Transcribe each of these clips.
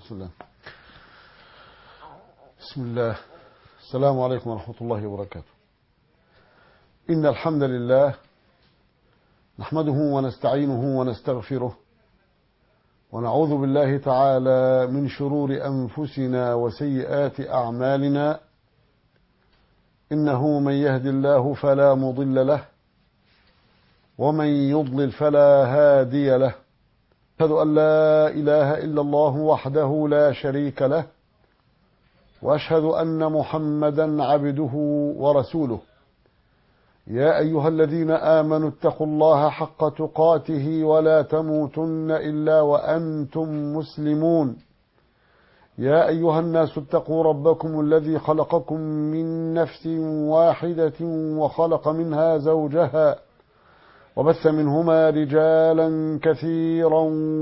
بسم الله بسم الله السلام عليكم ورحمة الله وبركاته إن الحمد لله نحمده ونستعينه ونستغفره ونعوذ بالله تعالى من شرور أنفسنا وسيئات أعمالنا إنه من يهد الله فلا مضل له ومن يضلل فلا هادي له أشهد أن لا إله إلا الله وحده لا شريك له وأشهد أن محمدا عبده ورسوله يا أيها الذين آمنوا اتقوا الله حق تقاته ولا تموتن إلا وأنتم مسلمون يا أيها الناس اتقوا ربكم الذي خلقكم من نفس واحدة وخلق منها زوجها وبث منهما رجالا كثيرا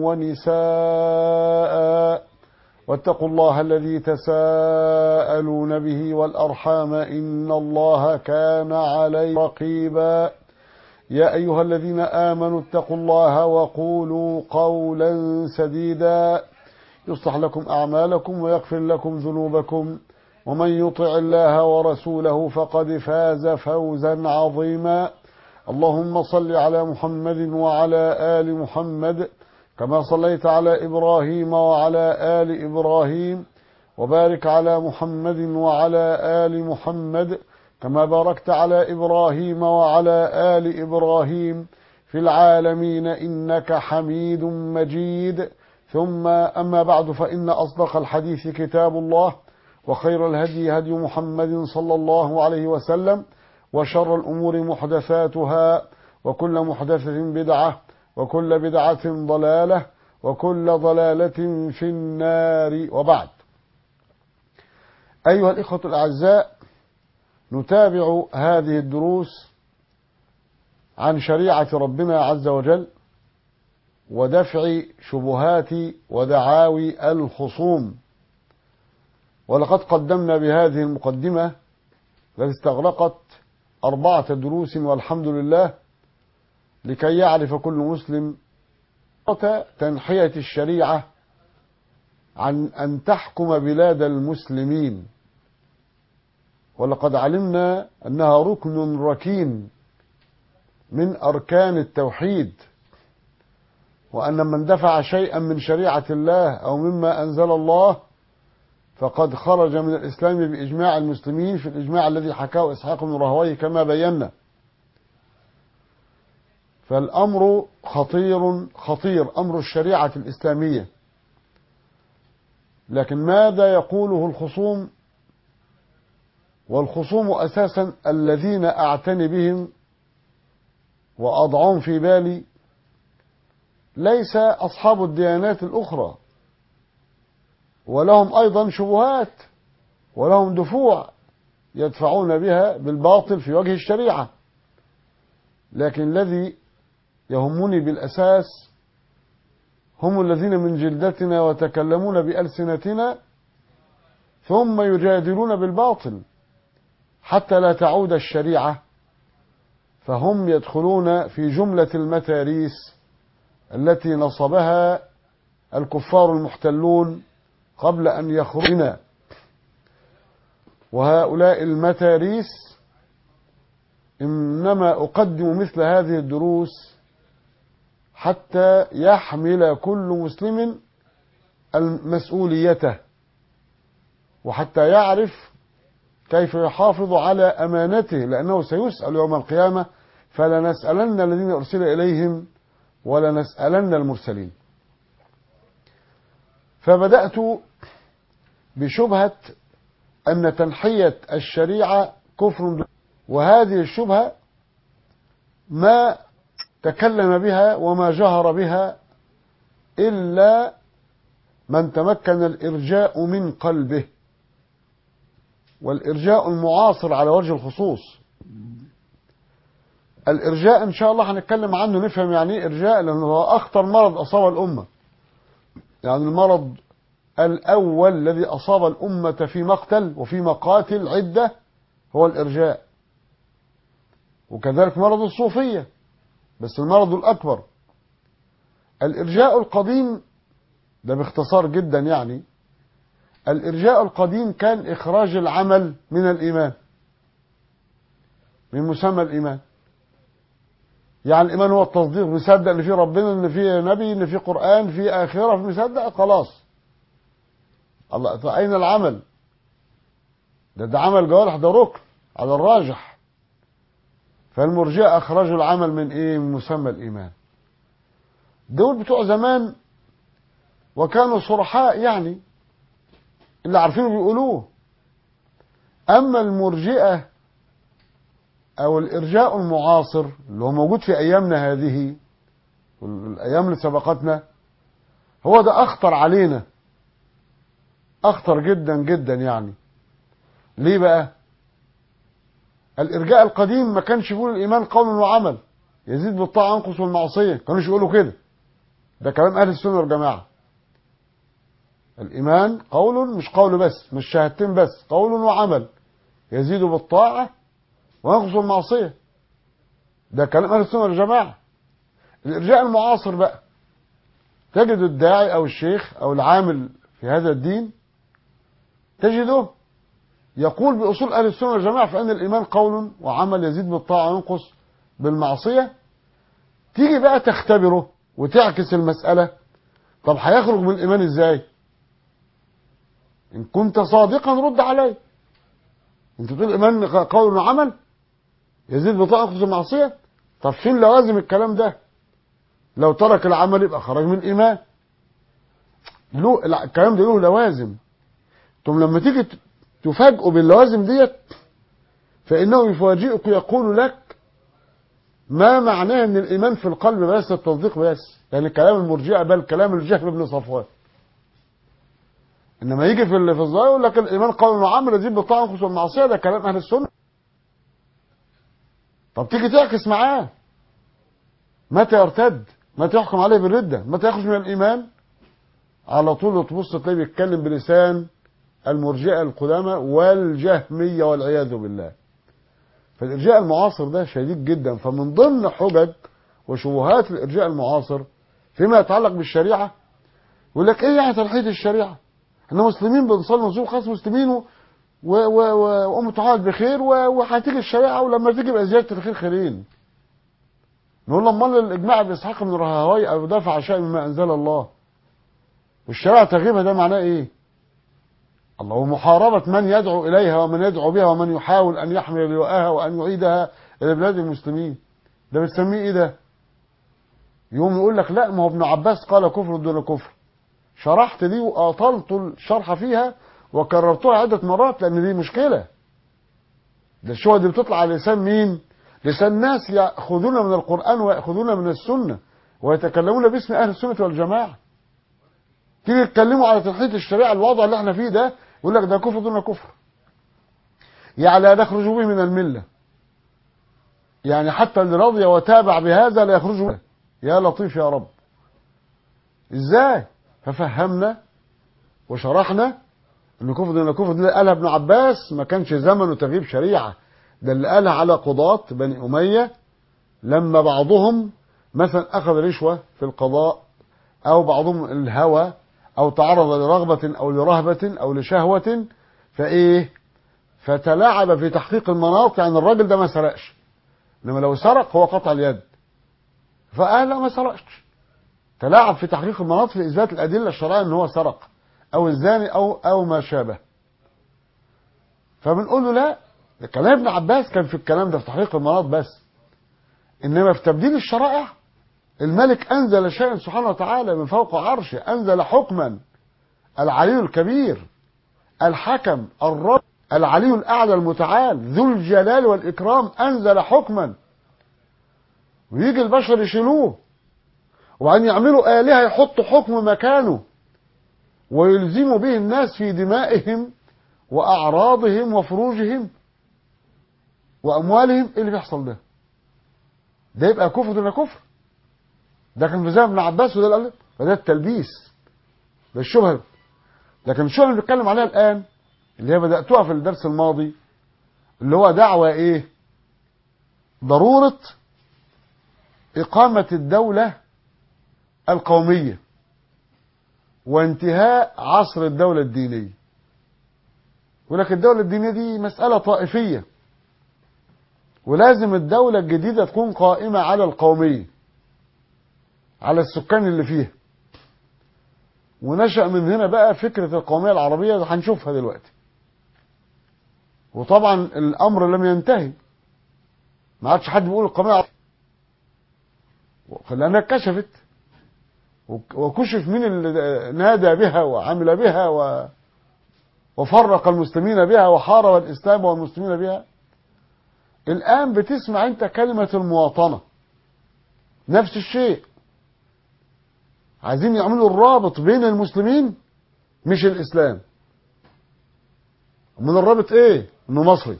ونساء واتقوا الله الذي تساءلون به والأرحام إن الله كان علي رقيبا يا أيها الذين آمنوا اتقوا الله وقولوا قولا سديدا يصلح لكم أعمالكم ويغفر لكم ذنوبكم ومن يطع الله ورسوله فقد فاز فوزا عظيما اللهم صل على محمد وعلى آل محمد كما صليت على إبراهيم وعلى آل إبراهيم وبارك على محمد وعلى آل محمد كما باركت على إبراهيم وعلى آل إبراهيم في العالمين إنك حميد مجيد ثم أما بعد فإن أصدق الحديث كتاب الله وخير الهدي هدي محمد صلى الله عليه وسلم وشر الأمور محدثاتها وكل محدثة بدعة وكل بدعة ضلالة وكل ضلالة في النار وبعد أيها الإخوة الأعزاء نتابع هذه الدروس عن شريعة ربنا عز وجل ودفع شبهات ودعاوي الخصوم ولقد قدمنا بهذه المقدمة التي استغرقت أربعة دروس والحمد لله لكي يعرف كل مسلم تنحية الشريعة عن أن تحكم بلاد المسلمين ولقد علمنا أنها ركن ركين من أركان التوحيد وأن من دفع شيئا من شريعة الله أو مما أنزل الله فقد خرج من الإسلام بإجماع المسلمين في الإجماع الذي حكاه إسحاق بن راهويه كما بينا فالأمر خطير خطير أمر الشريعة الإسلامية لكن ماذا يقوله الخصوم والخصوم أساسا الذين أعتني بهم وأضعهم في بالي ليس أصحاب الديانات الأخرى ولهم أيضا شبهات ولهم دفوع يدفعون بها بالباطل في وجه الشريعة لكن الذي يهمني بالأساس هم الذين من جلدتنا وتكلمون بألسنتنا ثم يجادلون بالباطل حتى لا تعود الشريعة فهم يدخلون في جملة المتاريس التي نصبها الكفار المحتلون قبل أن يخرجنا وهؤلاء المتاريس إنما أقدم مثل هذه الدروس حتى يحمل كل مسلم مسؤوليته وحتى يعرف كيف يحافظ على أمانته لأنه سيسأل يوم القيامة فلنسألن الذين أرسل إليهم ولنسألن المرسلين فبدأت بشبهة أن تنحية الشريعة كفر وهذه الشبهة ما تكلم بها وما جهر بها إلا من تمكن الإرجاء من قلبه والإرجاء المعاصر على وجه الخصوص الإرجاء إن شاء الله هنتكلم عنه نفهم يعني إيه إرجاء لأنه هو أخطر مرض أصاب الأمة يعني المرض الأول الذي أصاب الأمة في مقتل وفي مقاتل عدة هو الإرجاء وكذلك مرض الصوفية بس المرض الأكبر الإرجاء القديم ده باختصار جدا يعني الإرجاء القديم كان إخراج العمل من الإيمان من مسمى الإيمان يعني الإيمان هو التصديق مصدق إن في ربنا إن في نبي إن في قرآن في آخرة في مصدق خلاص الله فأين العمل ده ده عمل جوارح ده ركن على الراجح فالمرجئة أخرجوا العمل من إيه من مسمى الإيمان دول بتوع زمان وكانوا صرحاء يعني اللي عارفينه بيقولوه أما المرجئة أو الإرجاء المعاصر اللي هو موجود في أيامنا هذه والأيام اللي سبقتنا هو ده أخطر علينا أخطر جدا جدا يعني ليه بقى الإرجاء القديم ما كانش يقول الإيمان قول وعمل يزيد بالطاعة ينقص بالمعصية كانوش يقولوا كده ده كلام أهل السنة والجماعة الإيمان قول مش قول بس مش شهادتين بس قول وعمل يزيد بالطاعة وينقص بالمعصية ده كلام أهل السنة والجماعة الإرجاء المعاصر بقى تجد الداعي أو الشيخ أو العامل في هذا الدين تجده يقول بأصول أهل السنة والجماعة فإن الإيمان قول وعمل يزيد بالطاعة وينقص بالمعصية تيجي بقى تختبره وتعكس المسألة طب هيخرج من الإيمان إزاي إن كنت صادقا رد علي أنت تقول الإيمان قول وعمل يزيد بالطاعة وينقص بالمعصية طب فين لوازم الكلام ده لو ترك العمل يبقى خرج من الإيمان له الكلام ده له لوازم ثم لما تيجي تفاجئوا باللوازم ديت فإنه يفاجئك يقول لك ما معناه ان الايمان في القلب بس التصديق بس يعني كلام المرجئه بل كلام الجهم بن صفوان انما يجي في في الظاهر يقول لك الايمان قول وعمل يزيد بالطاعه وينقص بالمعصيه ده كلام اهل السنه طب تيجي تعكس معاه متى يرتد متى يحكم عليه بالرده متى يخرج من الايمان على طول تبص تلاقيه بيتكلم بلسان المرجئه القدامى والجهميه والعياذ بالله فالإرجاء المعاصر ده شديد جدا فمن ضمن حجج وشبهات الإرجاء المعاصر فيما يتعلق بالشريعة يقول لك إيه يعني تلحيد الشريعة احنا مسلمين بنصلي نصوم خاص مسلمين و و و وأم تعالى بخير وهتيجي الشريعة ولما تيجي يبقى زيادة الخير خيرين نقول امال الإجماع بإسحاق بن رهوي أو دافع شيء مما أنزل الله والشريعة تغيبها ده معناه إيه؟ الله ومحاربة من يدعو إليها ومن يدعو بها ومن يحاول أن يحمل لواءها وأن يعيدها إلى بلاد المسلمين ده بتسميه إيه ده يوم يقول لك لا ما هو ابن عباس قال كفر دون كفر شرحت دي وأطلت الشرح فيها وكررتها عدة مرات لأن دي مشكلة ده الشبهة دي بتطلع على لسان مين لسان ناس يأخذون من القرآن ويأخذون من السنة ويتكلمون باسم أهل السنة والجماعة تيجي تتكلموا على تلحيد الشريعة الوضع اللي احنا فيه ده يقول لك ده كفر دون كفر يعني لا نخرج به من الملة يعني حتى اللي رضي وتابع بهذا لا يخرج به يا لطيف يا رب ازاي ففهمنا وشرحنا ان كفر دون كفر دي قالها ابن عباس ما كانش زمنه تغييب شريعة ده اللي قالها على قضاة بني أمية لما بعضهم مثلا أخذ رشوة في القضاء أو بعضهم الهوى أو تعرض لرغبة أو لرهبة أو لشهوة فإيه فتلاعب في تحقيق المناط يعني الراجل ده ما سرقش إنما لو سرق هو قطع اليد فقال لا ما سرقش تلاعب في تحقيق المناط في إثبات الأدلة الشرعية إن هو سرق أو الزاني أو أو ما شابه فبنقول له لا كلام ابن عباس كان في الكلام ده في تحقيق المناط بس إنما في تبديل الشرائع الملك أنزل شيئا سبحانه وتعالى من فوق عرشه أنزل حكما العلي الكبير الحكم الرب العلي الأعلى المتعال ذو الجلال والإكرام أنزل حكما ويجي البشر يشيلوه وأن يعملوا آلهة يحطوا حكم مكانه ويلزموا به الناس في دمائهم وأعراضهم وفروجهم وأموالهم إيه اللي بيحصل ده ده يبقى كفر دون كفر ده كان في زمن ابن عباس وده اللي فده التلبيس ده الشبهه لكن الشبهه اللي بنتكلم عليها الان اللي هي بداتوها في الدرس الماضي اللي هو دعوه ايه ضروره اقامه الدوله القوميه وانتهاء عصر الدوله الدينيه يقول لك الدولة الدينية دي مسألة طائفية ولازم الدولة الجديدة تكون قائمة على القومية على السكان اللي فيها ونشأ من هنا بقى فكرة القومية العربية هنشوفها دلوقتي وطبعا الأمر لم ينتهي ما عادش حد بيقول القومية العربية لأنها اتكشفت وكشف مين اللي نادى بها وعمل بها و وفرق المسلمين بها وحارب الإسلام والمسلمين بها الآن بتسمع أنت كلمة المواطنة نفس الشيء عايزين يعملوا الرابط بين المسلمين مش الإسلام من الرابط إيه إنه مصري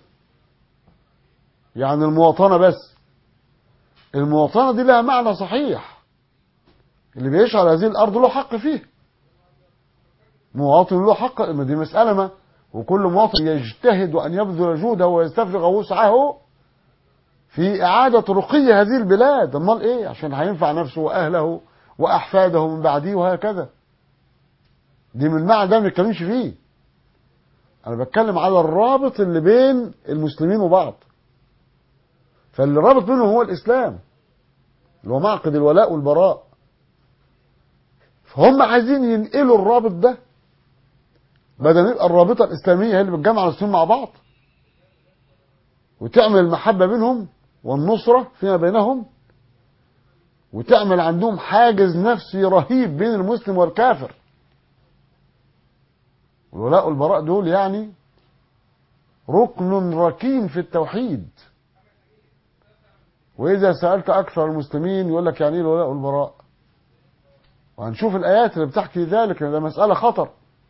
يعني المواطنة بس المواطنة دي لها معنى صحيح اللي بيعيش على هذه الأرض له حق فيه مواطن له حق ما دي مسألة ما وكل مواطن يجتهد أن يبذل جهده ويستفرغ وسعه في إعادة رقي هذه البلاد أمال إيه عشان هينفع نفسه وأهله وأحفاده من بعديه وهكذا دي من المعنى ده ما بنتكلمش فيه أنا بتكلم على الرابط اللي بين المسلمين وبعض فاللي رابط بينهم هو الإسلام اللي هو معقد الولاء والبراء فهم عايزين ينقلوا الرابط ده بدل يبقى الرابطة الإسلامية هي اللي بتجمع المسلمين مع بعض وتعمل المحبة بينهم والنصرة فيما بينهم وتعمل عندهم حاجز نفسي رهيب بين المسلم والكافر والولاء والبراء دول يعني ركن ركين في التوحيد وإذا سألت أكثر المسلمين يقول لك يعني إيه الولاء والبراء وهنشوف الآيات اللي بتحكي ذلك ده مسألة خطر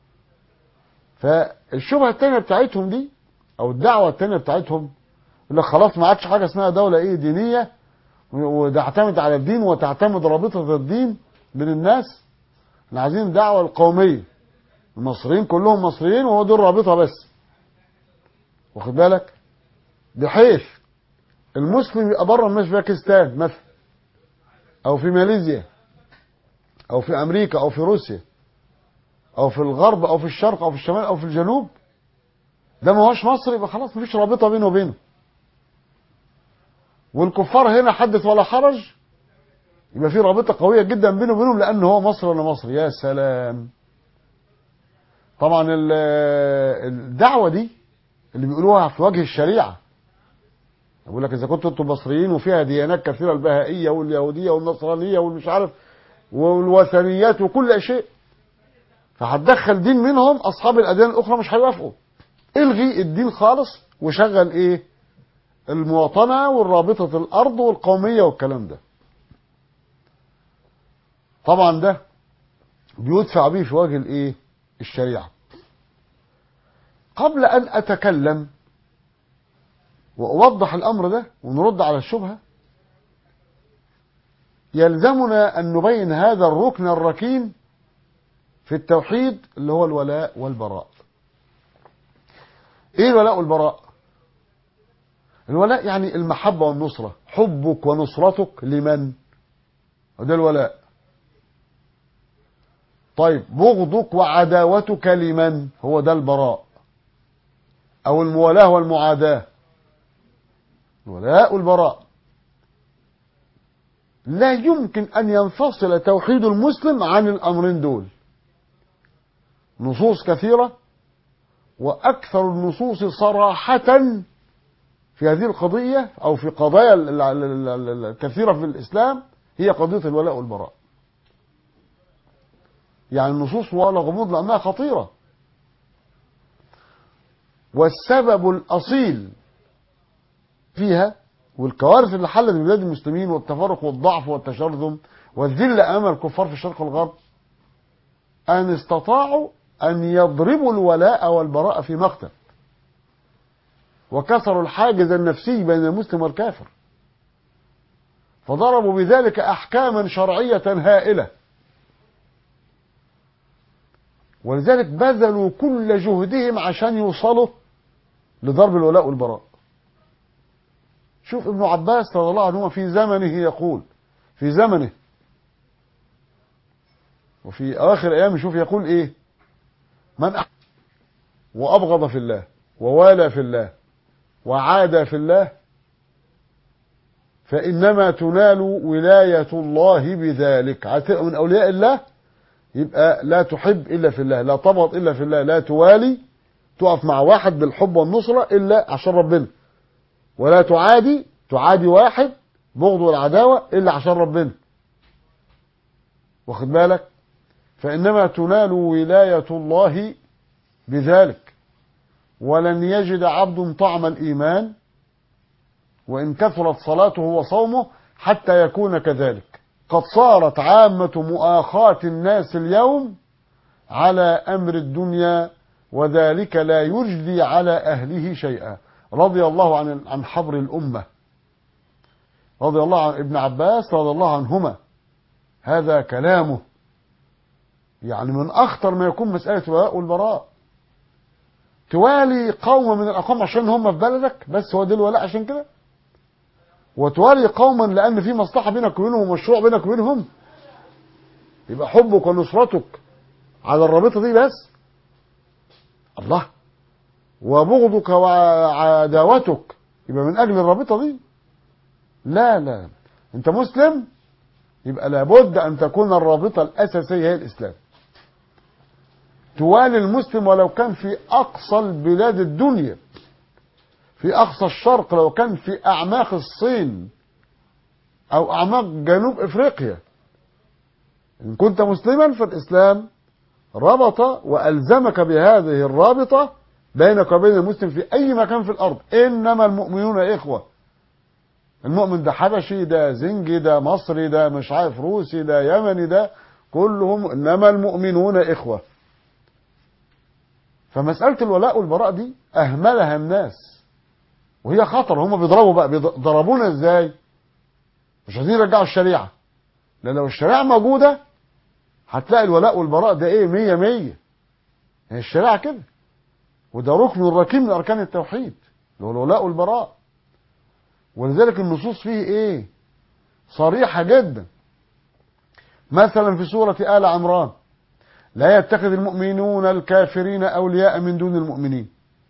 فالشبهة التانية بتاعتهم دي أو الدعوة التانية بتاعتهم يقول لك خلاص ما عادش حاجة اسمها دولة إيه دينية وتعتمد على الدين وتعتمد رابطة الدين بين الناس احنا عايزين الدعوة القومية المصريين كلهم مصريين وهو دول رابطة بس واخد بالك بحيث المسلم يبقى بره مش باكستان مثلا او في ماليزيا او في امريكا او في روسيا او في الغرب او في الشرق او في الشمال او في الجنوب ده ما هوش مصري يبقى خلاص مفيش رابطه بينه وبينه والكفار هنا حدث ولا حرج يبقى في رابطه قويه جدا بينه وبينهم لان هو مصري ولا مصري يا سلام طبعا الدعوه دي اللي بيقولوها في وجه الشريعه يقول لك اذا كنتوا انتم مصريين وفيها ديانات كثيره البهائيه واليهوديه والنصرانيه والمش عارف والوثنيات وكل شيء فهتدخل دين منهم اصحاب الاديان الاخرى مش هيوافقوا الغي الدين خالص وشغل ايه المواطنه والرابطه الارض والقوميه والكلام ده طبعا ده بيدفع به في وجه الايه الشريعه قبل ان اتكلم واوضح الامر ده ونرد على الشبهه يلزمنا ان نبين هذا الركن الركين في التوحيد اللي هو الولاء والبراء ايه الولاء والبراء الولاء يعني المحبة والنصرة حبك ونصرتك لمن وده الولاء طيب بغضك وعداوتك لمن هو ده البراء او الموالاه والمعاداه الولاء والبراء لا يمكن ان ينفصل توحيد المسلم عن الامرين دول نصوص كثيره واكثر النصوص صراحه في هذه القضيه او في قضايا الكثيره في الاسلام هي قضيه الولاء والبراء يعني النصوص ولا غموض لانها خطيره والسبب الاصيل فيها والكوارث اللي حلت بلاد المسلمين والتفرق والضعف والتشرذم والذلة أمام الكفار في الشرق والغرب أن استطاعوا أن يضربوا الولاء والبراء في مقتل وكسروا الحاجز النفسي بين المسلم والكافر فضربوا بذلك أحكاما شرعية هائلة ولذلك بذلوا كل جهدهم عشان يوصلوا لضرب الولاء والبراء شوف ابن عباس رضي الله عنهما في زمنه يقول في زمنه وفي اواخر ايامه شوف يقول ايه من أحب وابغض في الله ووالى في الله وعاد في الله فإنما تنال ولاية الله بذلك عتق من أولياء الله يبقى لا تحب إلا في الله لا تبغض إلا في الله لا توالي تقف مع واحد بالحب والنصرة إلا عشان ربنا ولا تعادي تعادي واحد بغض والعداوة إلا عشان ربنا واخد بالك فإنما تنال ولاية الله بذلك ولن يجد عبد طعم الإيمان وإن كثرت صلاته وصومه حتى يكون كذلك قد صارت عامة مؤاخاة الناس اليوم على أمر الدنيا وذلك لا يجدي على أهله شيئا رضي الله عن عن حبر الأمة رضي الله عن ابن عباس رضي الله عنهما هذا كلامه يعني من أخطر ما يكون مسألة الولاء والبراء توالي قوم من الأقوام عشان هم في بلدك بس هو ده الولاء عشان كده وتوالي قوما لأن في مصلحة بينك وبينهم ومشروع بينك وبينهم يبقى حبك ونصرتك على الرابطة دي بس الله وبغضك وعداوتك يبقى من أجل الرابطة دي لا لا أنت مسلم يبقى لابد أن تكون الرابطة الأساسية هي الإسلام توالي المسلم ولو كان في أقصى البلاد الدنيا في أقصى الشرق لو كان في أعماق الصين أو أعماق جنوب إفريقيا إن كنت مسلما فالإسلام ربط وألزمك بهذه الرابطة بينك وبين المسلم في أي مكان في الأرض إنما المؤمنون إخوة المؤمن ده حبشي ده زنجي ده مصري ده مش عارف روسي ده يمني ده كلهم إنما المؤمنون إخوة فمسألة الولاء والبراء دي أهملها الناس وهي خطر هم بيضربوا بقى ضربونا ازاي مش عايزين يرجعوا الشريعة لأن لو الشريعة موجودة هتلاقي الولاء والبراء ده ايه مية مية هي الشريعة كده وده ركن ركين من أركان التوحيد اللي هو الولاء والبراء ولذلك النصوص فيه ايه صريحة جدا مثلا في سورة آل عمران لا يتخذ المؤمنون الكافرين أولياء من دون المؤمنين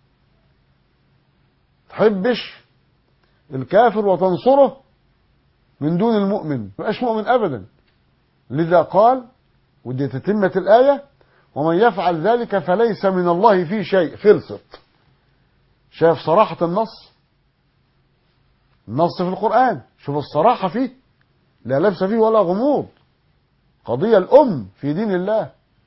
تحبش الكافر وتنصره من دون المؤمن مبقاش مؤمن أبدا لذا قال ودي تتمة الآية ومن يفعل ذلك فليس من الله فيه شيء خلصت شايف صراحة النص النص في القرآن شوف الصراحة فيه لا لبس فيه ولا غموض قضية الأم في دين الله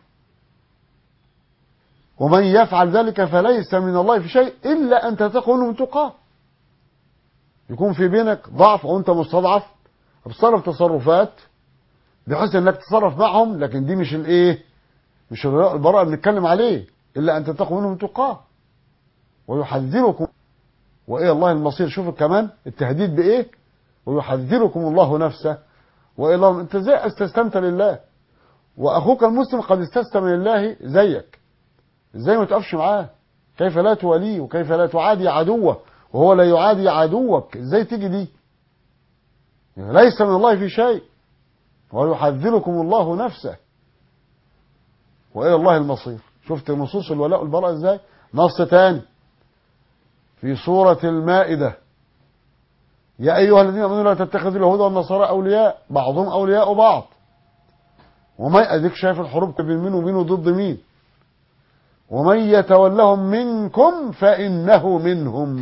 ومن يفعل ذلك فليس من الله في شيء إلا أن تتقوا من تقاه يكون في بينك ضعف وأنت مستضعف بتصرف تصرفات بحيث انك تتصرف معهم لكن دي مش الايه مش البراءة اللي بنتكلم عليه الا ان تتقوا منهم تقاه ويحذركم وايه الله المصير شوف كمان التهديد بايه ويحذركم الله نفسه وايه الله انت ازاي استسلمت لله واخوك المسلم قد استسلم لله زيك ازاي ما تقفش معاه كيف لا تواليه وكيف لا تعادي عدوه وهو لا يعادي عدوك ازاي تيجي دي ليس من الله في شيء ويحذركم الله نفسه وإلى الله المصير شفت نصوص الولاء والبراء ازاي نص تاني في سورة المائدة يا أيها الذين آمنوا لا تتخذوا اليهود والنصارى أولياء بعضهم أولياء بعض وما أديك شايف الحروب بين مين ومين وضد مين ومن يتولهم منكم فإنه منهم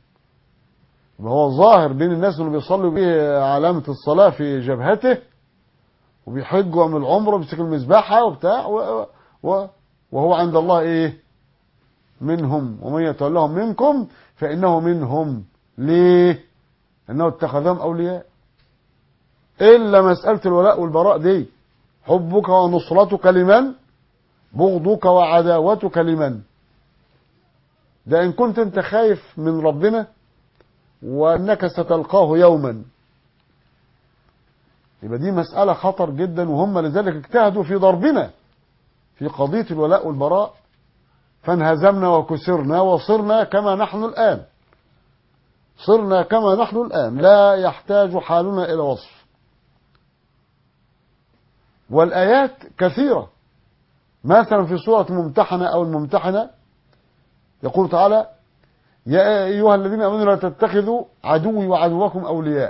هو ظاهر بين الناس اللي بيصلوا بيه علامة الصلاة في جبهته وبيحج ويعمل عمره وبيمسك المذبحة وبتاع و... و... وهو عند الله ايه منهم ومن يتولهم منكم فإنه منهم ليه انه اتخذهم اولياء الا مسألة الولاء والبراء دي حبك ونصرتك لمن بغضك وعداوتك لمن ده ان كنت انت خايف من ربنا وانك ستلقاه يوما يبقى دي مسألة خطر جدا وهم لذلك اجتهدوا في ضربنا في قضية الولاء والبراء فانهزمنا وكسرنا وصرنا كما نحن الآن صرنا كما نحن الآن لا يحتاج حالنا إلى وصف والآيات كثيرة مثلا في سورة الممتحنة أو الممتحنة يقول تعالى يا أيها الذين آمنوا لا تتخذوا عدوي وعدوكم أولياء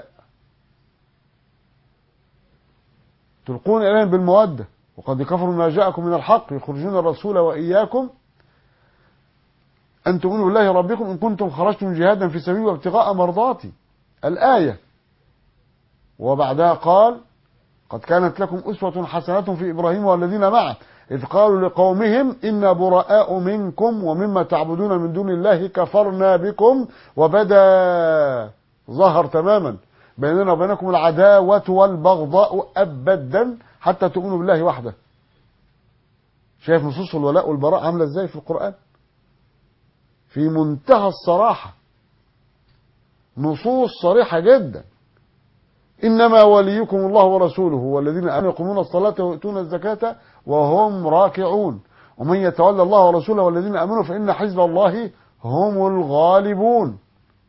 تلقون إليهم بالمودة وقد كفروا ما جاءكم من الحق يخرجون الرسول وإياكم أن تؤمنوا بالله ربكم إن كنتم خرجتم جهادا في سبيل وابتغاء مرضاتي الآية وبعدها قال قد كانت لكم أسوة حسنة في إبراهيم والذين معه إذ قالوا لقومهم إنا براء منكم ومما تعبدون من دون الله كفرنا بكم وبدا ظهر تماما بيننا وبينكم العداوة والبغضاء أبدا حتى تؤمنوا بالله وحده شايف نصوص الولاء والبراء عاملة ازاي في القرآن في منتهى الصراحة نصوص صريحة جدا إنما وليكم الله ورسوله والذين آمنوا يقومون الصلاة ويؤتون الزكاة وهم راكعون ومن يتولى الله ورسوله والذين آمنوا فإن حزب الله هم الغالبون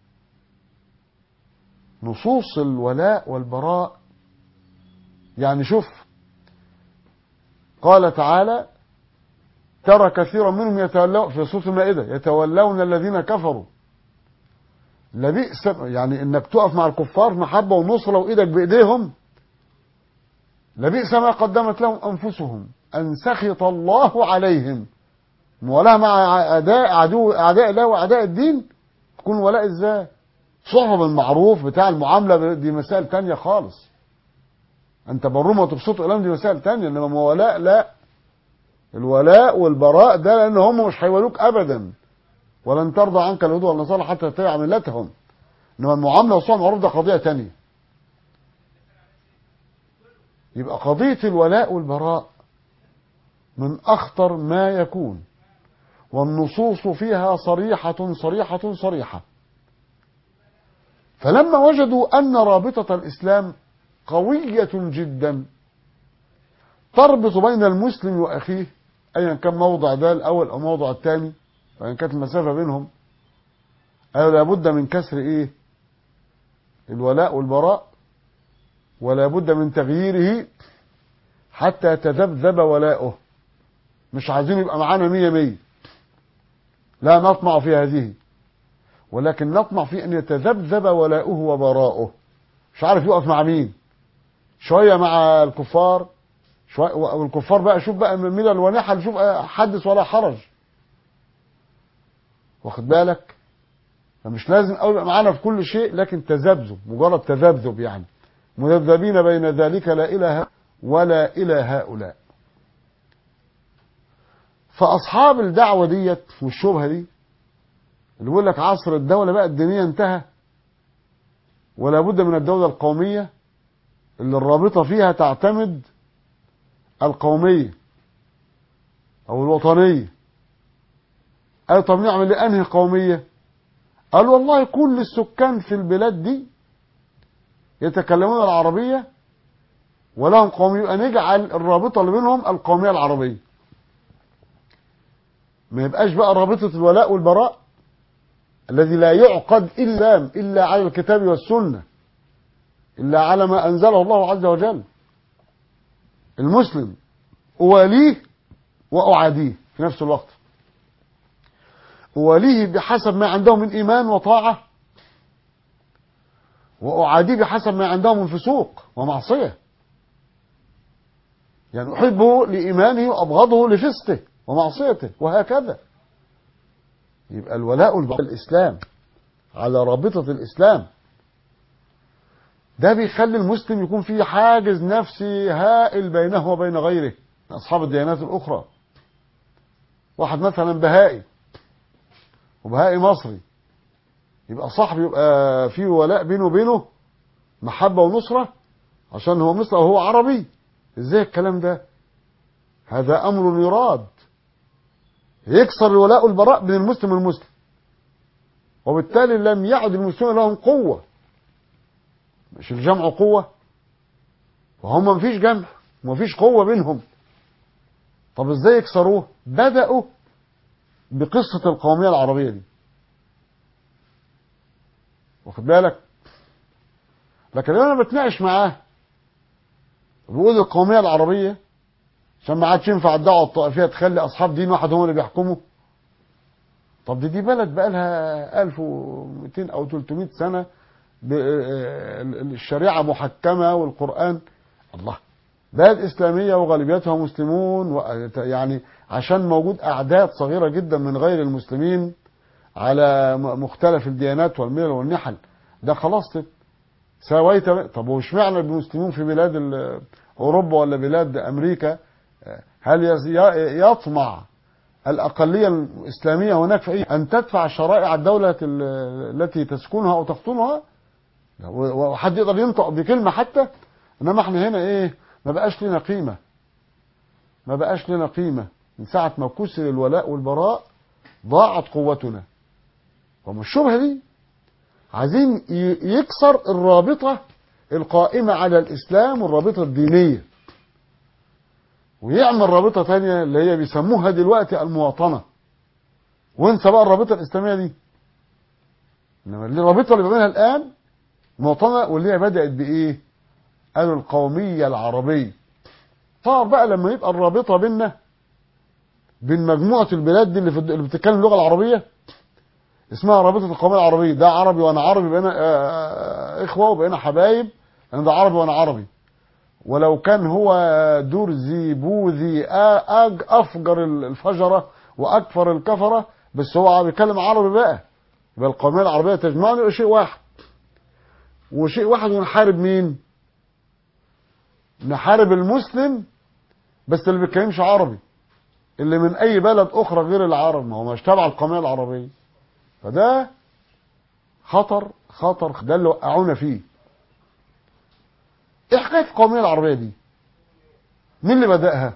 نصوص الولاء والبراء يعني شوف قال تعالى ترى كثيرا منهم يتولون في سورة المائدة يتولون الذين كفروا لبئس يعني انك تقف مع الكفار محبة ونصرة وايدك بايديهم لبئس ما قدمت لهم انفسهم ان سخط الله عليهم ولا مع اعداء عدو اعداء الله واعداء الدين تكون ولاء ازاي صحب المعروف بتاع المعاملة دي مسائل تانية خالص انت بروم وتبسطوا الام دي مسائل تانية انما ولاء لا الولاء والبراء ده لان هم مش هيولوك ابدا ولن ترضى عنك اليهود والنصارى حتى تتبع ملتهم انما المعامله والصوم المعروف ده قضيه تانية يبقى قضيه الولاء والبراء من اخطر ما يكون والنصوص فيها صريحه صريحه صريحه فلما وجدوا ان رابطه الاسلام قويه جدا تربط بين المسلم واخيه ايا كان موضع ده الاول او موضع الثاني وان كانت المسافه بينهم قالوا لابد من كسر ايه الولاء والبراء ولا بد من تغييره حتى يتذبذب ولاؤه مش عايزين يبقى معانا مية مية لا نطمع في هذه ولكن نطمع في ان يتذبذب ولاؤه وبراؤه مش عارف يقف مع مين شويه مع الكفار شويه والكفار بقى شوف بقى من ملل ونحل شوف حدث ولا حرج واخد بالك فمش لازم قوي يبقى معانا في كل شيء لكن تذبذب مجرد تذبذب يعني مذبذبين بين ذلك لا إله ولا إلى هؤلاء فأصحاب الدعوة ديت والشبهة دي اللي بيقول لك عصر الدولة بقى الدينية انتهى ولا بد من الدولة القومية اللي الرابطة فيها تعتمد القومية أو الوطنية قال طب نعمل ايه انهي قوميه قال والله كل السكان في البلاد دي يتكلمون العربيه ولهم قوميه ان نجعل الرابطه اللي بينهم القوميه العربيه ما يبقاش بقى رابطه الولاء والبراء الذي لا يعقد الا الا على الكتاب والسنه الا على ما انزله الله عز وجل المسلم اواليه واعاديه في نفس الوقت أوليه بحسب ما عنده من إيمان وطاعة وأعاديه بحسب ما عنده من فسوق ومعصية يعني أحبه لإيمانه وأبغضه لفسقه ومعصيته وهكذا يبقى الولاء الإسلام على رابطة الإسلام ده بيخلي المسلم يكون فيه حاجز نفسي هائل بينه وبين غيره من أصحاب الديانات الأخرى واحد مثلا بهائي وبهائي مصري يبقى صاحبي يبقى فيه ولاء بينه وبينه محبة ونصرة عشان هو مصري وهو عربي ازاي الكلام ده هذا امر يراد يكسر الولاء والبراء بين المسلم والمسلم وبالتالي لم يعد المسلمين لهم قوة مش الجمع قوة وهم مفيش جمع ومفيش قوة بينهم طب ازاي يكسروه بدأوا بقصة القومية العربية دي واخد بالك لكن لو انا بتناقش معاه بيقول القومية العربية عشان ما عادش ينفع الدعوة الطائفية تخلي أصحاب دين واحد هم اللي بيحكموا طب دي, دي بلد بقى لها 1200 او 300 سنه ب- آه، الشريعه محكمه والقران الله بلد اسلاميه وغالبيتها مسلمون و- يعني عشان موجود اعداد صغيره جدا من غير المسلمين على م- مختلف الديانات والملل والنحل ده خلاص سويت طب وش معنى المسلمين في بلاد ال- اوروبا ولا بلاد امريكا هل يز- ي- يطمع الاقليه الاسلاميه هناك في إيه؟ ان تدفع شرائع الدوله ال- التي تسكنها او تقطنها و- وحد يقدر ينطق بكلمه حتى انما احنا هنا ايه ما بقاش لنا قيمه ما بقاش لنا قيمه من ساعه ما كسر الولاء والبراء ضاعت قوتنا ومن الشبهه دي عايزين ي- يكسر الرابطه القائمه على الاسلام والرابطه الدينيه ويعمل رابطه تانية اللي هي بيسموها دلوقتي المواطنه وانسى بقى الرابطه الاسلاميه دي انما الرابطه اللي بيعملها الان مواطنه واللي هي بدات بايه؟ قالوا القوميه العربيه صار بقى لما يبقى الرابطه بيننا بين مجموعه البلاد دي اللي, في اللي بتتكلم اللغه العربيه اسمها رابطه القوميه العربيه ده عربي وانا عربي بقينا آه، اخوه وبقينا حبايب انا ده عربي وانا عربي ولو كان هو درزي بوذي آ- أج افجر الفجره واكفر الكفره بس هو بيتكلم عربي بقى يبقى القوميه العربيه تجمعنا شيء واحد وشيء واحد ونحارب مين؟ نحارب المسلم بس اللي بيتكلمش عربي اللي من اي بلد اخرى غير العرب ما هو مش تبع القوميه العربيه فده خطر خطر ده اللي وقعونا فيه ايه حكايه القوميه العربيه دي مين اللي بداها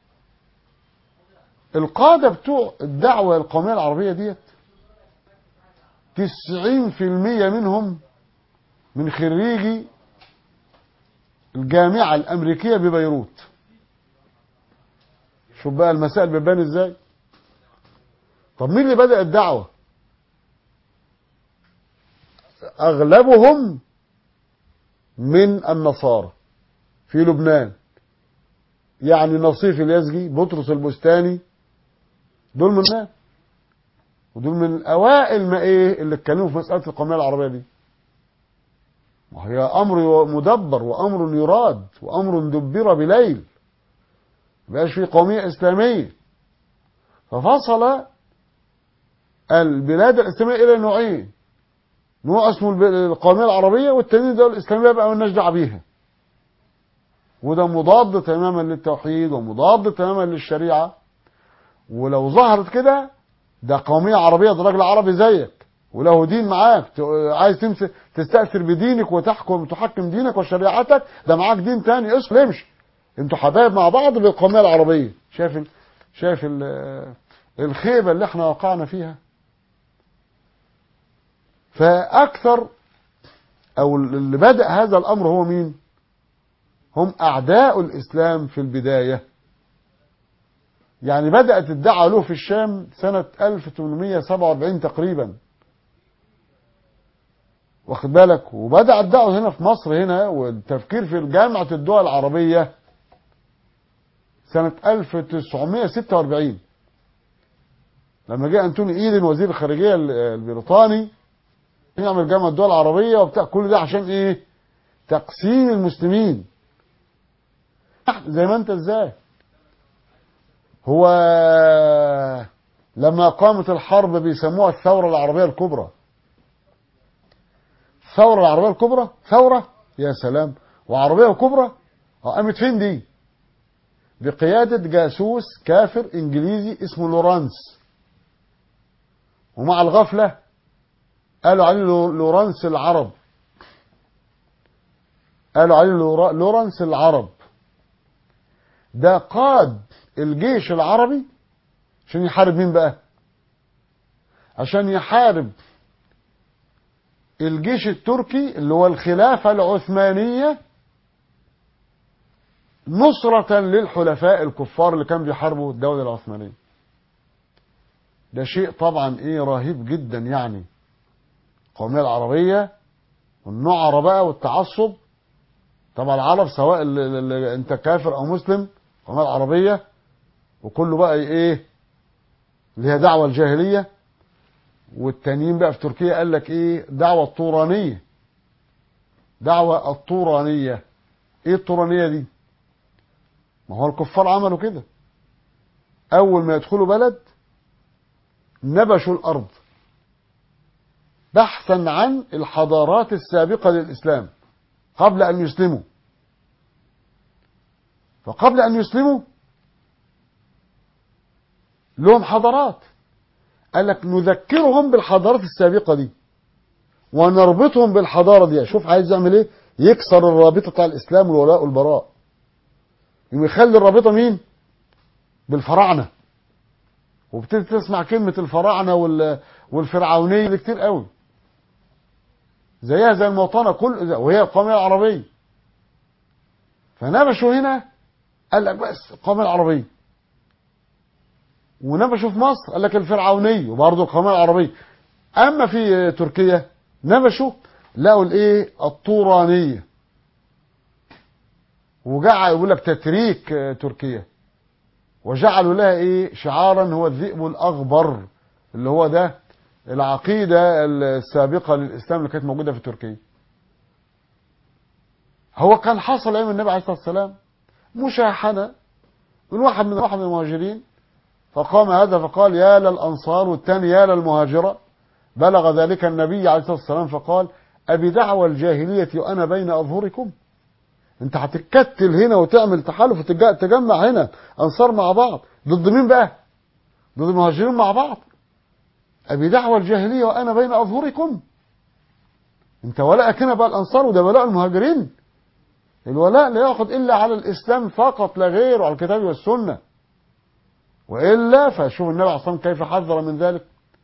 القاده بتوع الدعوه القوميه العربيه ديت 90% منهم من خريجي الجامعه الامريكيه ببيروت شوف بقى المسائل بتبان ازاي طب مين اللي بدا الدعوه اغلبهم من النصارى في لبنان يعني نصيف اليزجي بطرس البستاني دول من لبنان ودول من اوائل ما ايه اللي اتكلموا في مساله القوميه العربيه دي وهي امر مدبر وامر يراد وامر دبر بليل مبقاش في قوميه اسلاميه ففصل البلاد الاسلاميه الى نوعين نوع اسمه الب- القوميه العربيه والتاني ده الاسلاميه بقى مالناش دعوه بيها وده مضاد تماما للتوحيد ومضاد تماما للشريعه ولو ظهرت كده ده قوميه عربيه ده راجل عربي زيك وله دين معاك ت- عايز تمسك تستأثر بدينك وتحكم تحكم دينك وشريعتك ده معاك دين تاني اسكت امشي انتوا حبايب مع بعض بالقوميه العربيه شايف ال... شايف ال... الخيبه اللي احنا وقعنا فيها فاكثر او اللي بدأ هذا الامر هو مين هم اعداء الاسلام في البدايه يعني بدأت الدعوة له في الشام سنة 1847 تقريبا واخد بالك وبدأ الدعوة هنا في مصر هنا والتفكير في جامعة الدول العربية سنة 1946 لما جاء أنتوني إيدن وزير الخارجية ال- البريطاني يعمل جامعة الدول العربية وبتاع كل ده عشان إيه؟ تقسيم المسلمين زي ما أنت إزاي هو لما قامت الحرب بيسموها الثورة العربية الكبرى الثورة العربية الكبرى ثورة يا سلام وعربية كبرى اه قامت فين دي بقيادة جاسوس كافر انجليزي اسمه لورانس ومع الغفلة قالوا عليه لو- لورانس العرب قالوا عليه لورا- لورانس العرب ده قاد الجيش العربي عشان يحارب مين بقى عشان يحارب الجيش التركي اللي هو الخلافة العثمانية نصرة للحلفاء الكفار اللي كانوا بيحاربوا الدولة العثمانية ده شيء طبعا ايه رهيب جدا يعني القومية العربية والنعرة بقى والتعصب طبعا العرب سواء اللي اللي انت كافر او مسلم القومية العربية وكله بقى ايه اللي هي دعوة الجاهلية والتانيين بقى في تركيا قال لك ايه دعوة الطورانية دعوة الطورانية ايه الطورانية دي ما هو الكفار عملوا كده اول ما يدخلوا بلد نبشوا الارض بحثا عن الحضارات السابقة للإسلام قبل أن يسلموا فقبل أن يسلموا لهم حضارات قال لك نذكرهم بالحضارات السابقة دي ونربطهم بالحضارة دي شوف عايز يعمل ايه يكسر الرابطة بتاع الإسلام والولاء والبراء ويخلي الرابطة مين بالفراعنة وبتبتدي تسمع كلمة الفراعنة وال... والفرعونية دي كتير قوي زيها زي المواطنة كل وهي القومية العربية فنبشوا هنا قال لك بس القومية العربية ونبشوا في مصر قال لك الفرعونية وبرضه القومية العربية أما في تركيا نبشوا لقوا الايه الطورانية وجعل يقول لك تتريك تركيا وجعلوا لها ايه شعارا هو الذئب الاغبر اللي هو ده العقيدة السابقة للإسلام اللي كانت موجودة في تركيا هو كان حصل أيام النبي عليه الصلاة والسلام مشاحنة من واحد من واحد من المهاجرين فقام هذا فقال يا للأنصار والثاني يا للمهاجرة بلغ ذلك النبي عليه الصلاة والسلام فقال أبي دعوى الجاهلية وأنا بين أظهركم انت هتتكتل هنا وتعمل تحالف وتجمع هنا أنصار مع بعض ضد مين بقى ضد المهاجرين مع بعض أبي دعوى الجاهلية وأنا بين أظهركم أنت ولاءك هنا بقى الأنصار وده ولاء المهاجرين الولاء لا يأخذ إلا على الإسلام فقط لا غير وعلى الكتاب والسنة وإلا فشوف النبي عليه الصلاة والسلام كيف حذر من ذلك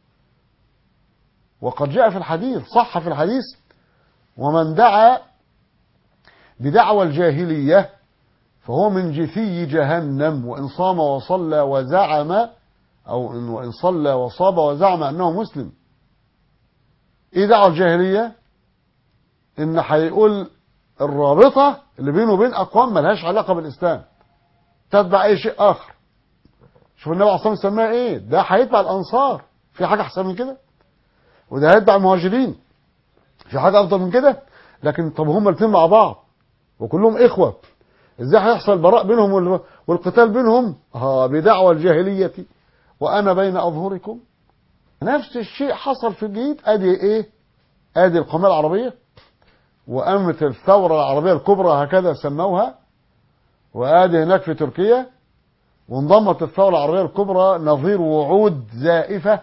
وقد جاء في الحديث صح في الحديث ومن دعا بدعوى الجاهلية فهو من جثي جهنم وإن صام وصلى وزعم أو إن وإن صلى وصاب وزعم أنه مسلم إيه دعوة الجاهلية إن هيقول الرابطة اللي بينه وبين أقوام ملهاش علاقة بالإسلام تتبع أي شيء آخر شوف النبي عليه الصلاة والسلام سماها إيه ده هيتبع الأنصار في حاجة أحسن من كده وده هيتبع المهاجرين في حاجة أفضل من كده لكن طب هما الاثنين مع بعض وكلهم إخوة إزاي هيحصل براء بينهم والقتال بينهم ها بدعوى الجاهلية وأنا بين أظهركم نفس الشيء حصل في الجديد أدي إيه أدي القومية العربية وقامت الثورة العربية الكبرى هكذا سموها وآدي هناك في تركيا وانضمت الثورة العربية الكبرى نظير وعود زائفة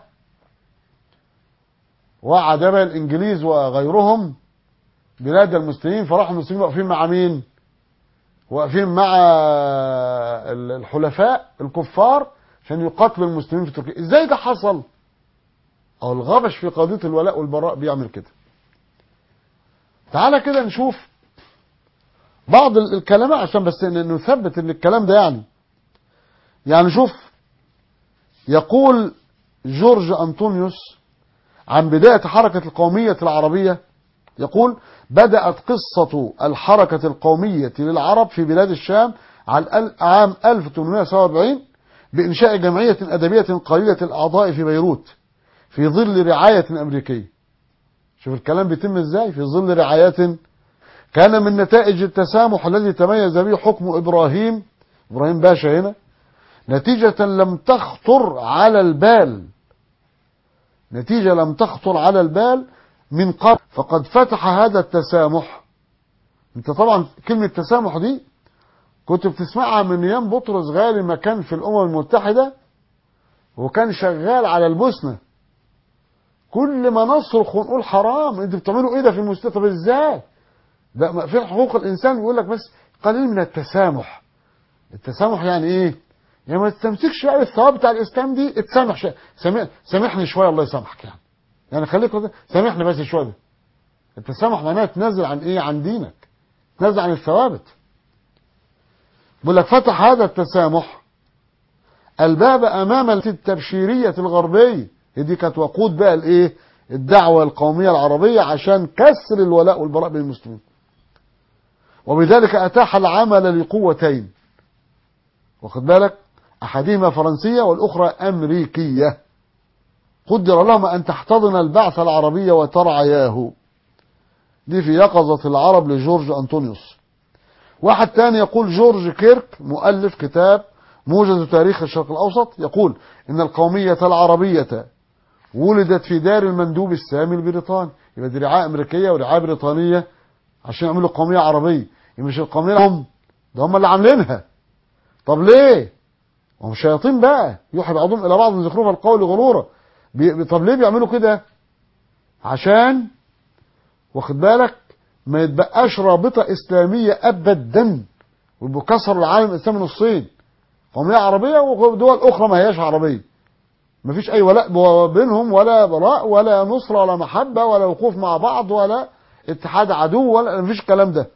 وعد بها الإنجليز وغيرهم بلاد المسلمين فراحوا المسلمين واقفين مع مين واقفين مع الحلفاء الكفار عشان يقاتلوا المسلمين في تركيا ازاي ده حصل او الغبش في قضية الولاء والبراء بيعمل كده تعالى كده نشوف بعض الكلام عشان بس نثبت ان الكلام ده يعني يعني شوف يقول جورج أنطونيوس عن بداية حركة القومية العربية يقول بدأت قصة الحركة القومية للعرب في بلاد الشام على عام 1847 بإنشاء جمعية أدبية قليلة الأعضاء في بيروت في ظل رعاية أمريكية شوف الكلام بيتم ازاي في ظل رعاية كان من نتائج التسامح الذي تميز به حكم إبراهيم إبراهيم باشا هنا نتيجة لم تخطر على البال نتيجة لم تخطر على البال من قبل فقد فتح هذا التسامح انت طبعا كلمة تسامح دي كنت بتسمعها من ايام بطرس غالي ما كان في الامم المتحدة وكان شغال على البوسنة كل ما نصرخ ونقول حرام انتوا بتعملوا ايه ده في المستشفى طب ازاي ده في حقوق الانسان يقول لك بس قليل من التسامح التسامح يعني ايه يعني ما تستمسكش بقى الثواب بتاع الاسلام دي اتسامح شويه سامح سامحني شويه الله يسامحك يعني يعني خليك سامحني بس شويه التسامح معناه تنزل عن ايه عن دينك تنزل عن الثوابت بيقول لك فتح هذا التسامح الباب امام التبشيريه الغربيه دي كانت وقود بقى الايه الدعوه القوميه العربيه عشان كسر الولاء والبراء بين المسلمين وبذلك اتاح العمل لقوتين واخد بالك احدهما فرنسيه والاخرى امريكيه قدر لهم أن تحتضن البعث العربي وترعياه دي في يقظة العرب لجورج أنطونيوس واحد تاني يقول جورج كيرك مؤلف كتاب موجز تاريخ الشرق الأوسط يقول إن القومية العربية ولدت في دار المندوب السامي البريطاني يبقى دي رعاية أمريكية ورعاية بريطانية عشان يعملوا قومية عربية مش القومية هم ده هم اللي عاملينها طب ليه هم شياطين بقى يوحي بعضهم إلى بعض من زخرف القول غرورا بي... طب ليه بيعملوا كده عشان واخد بالك ما يتبقاش رابطة إسلامية أبدا ويبقوا كسروا العالم الإسلامي نصين قومية عربية ودول أخرى ما هياش عربية ما فيش أي ولاء بينهم ولا براء ولا نصرة ولا محبة ولا وقوف مع بعض ولا اتحاد عدو ولا ما فيش الكلام ده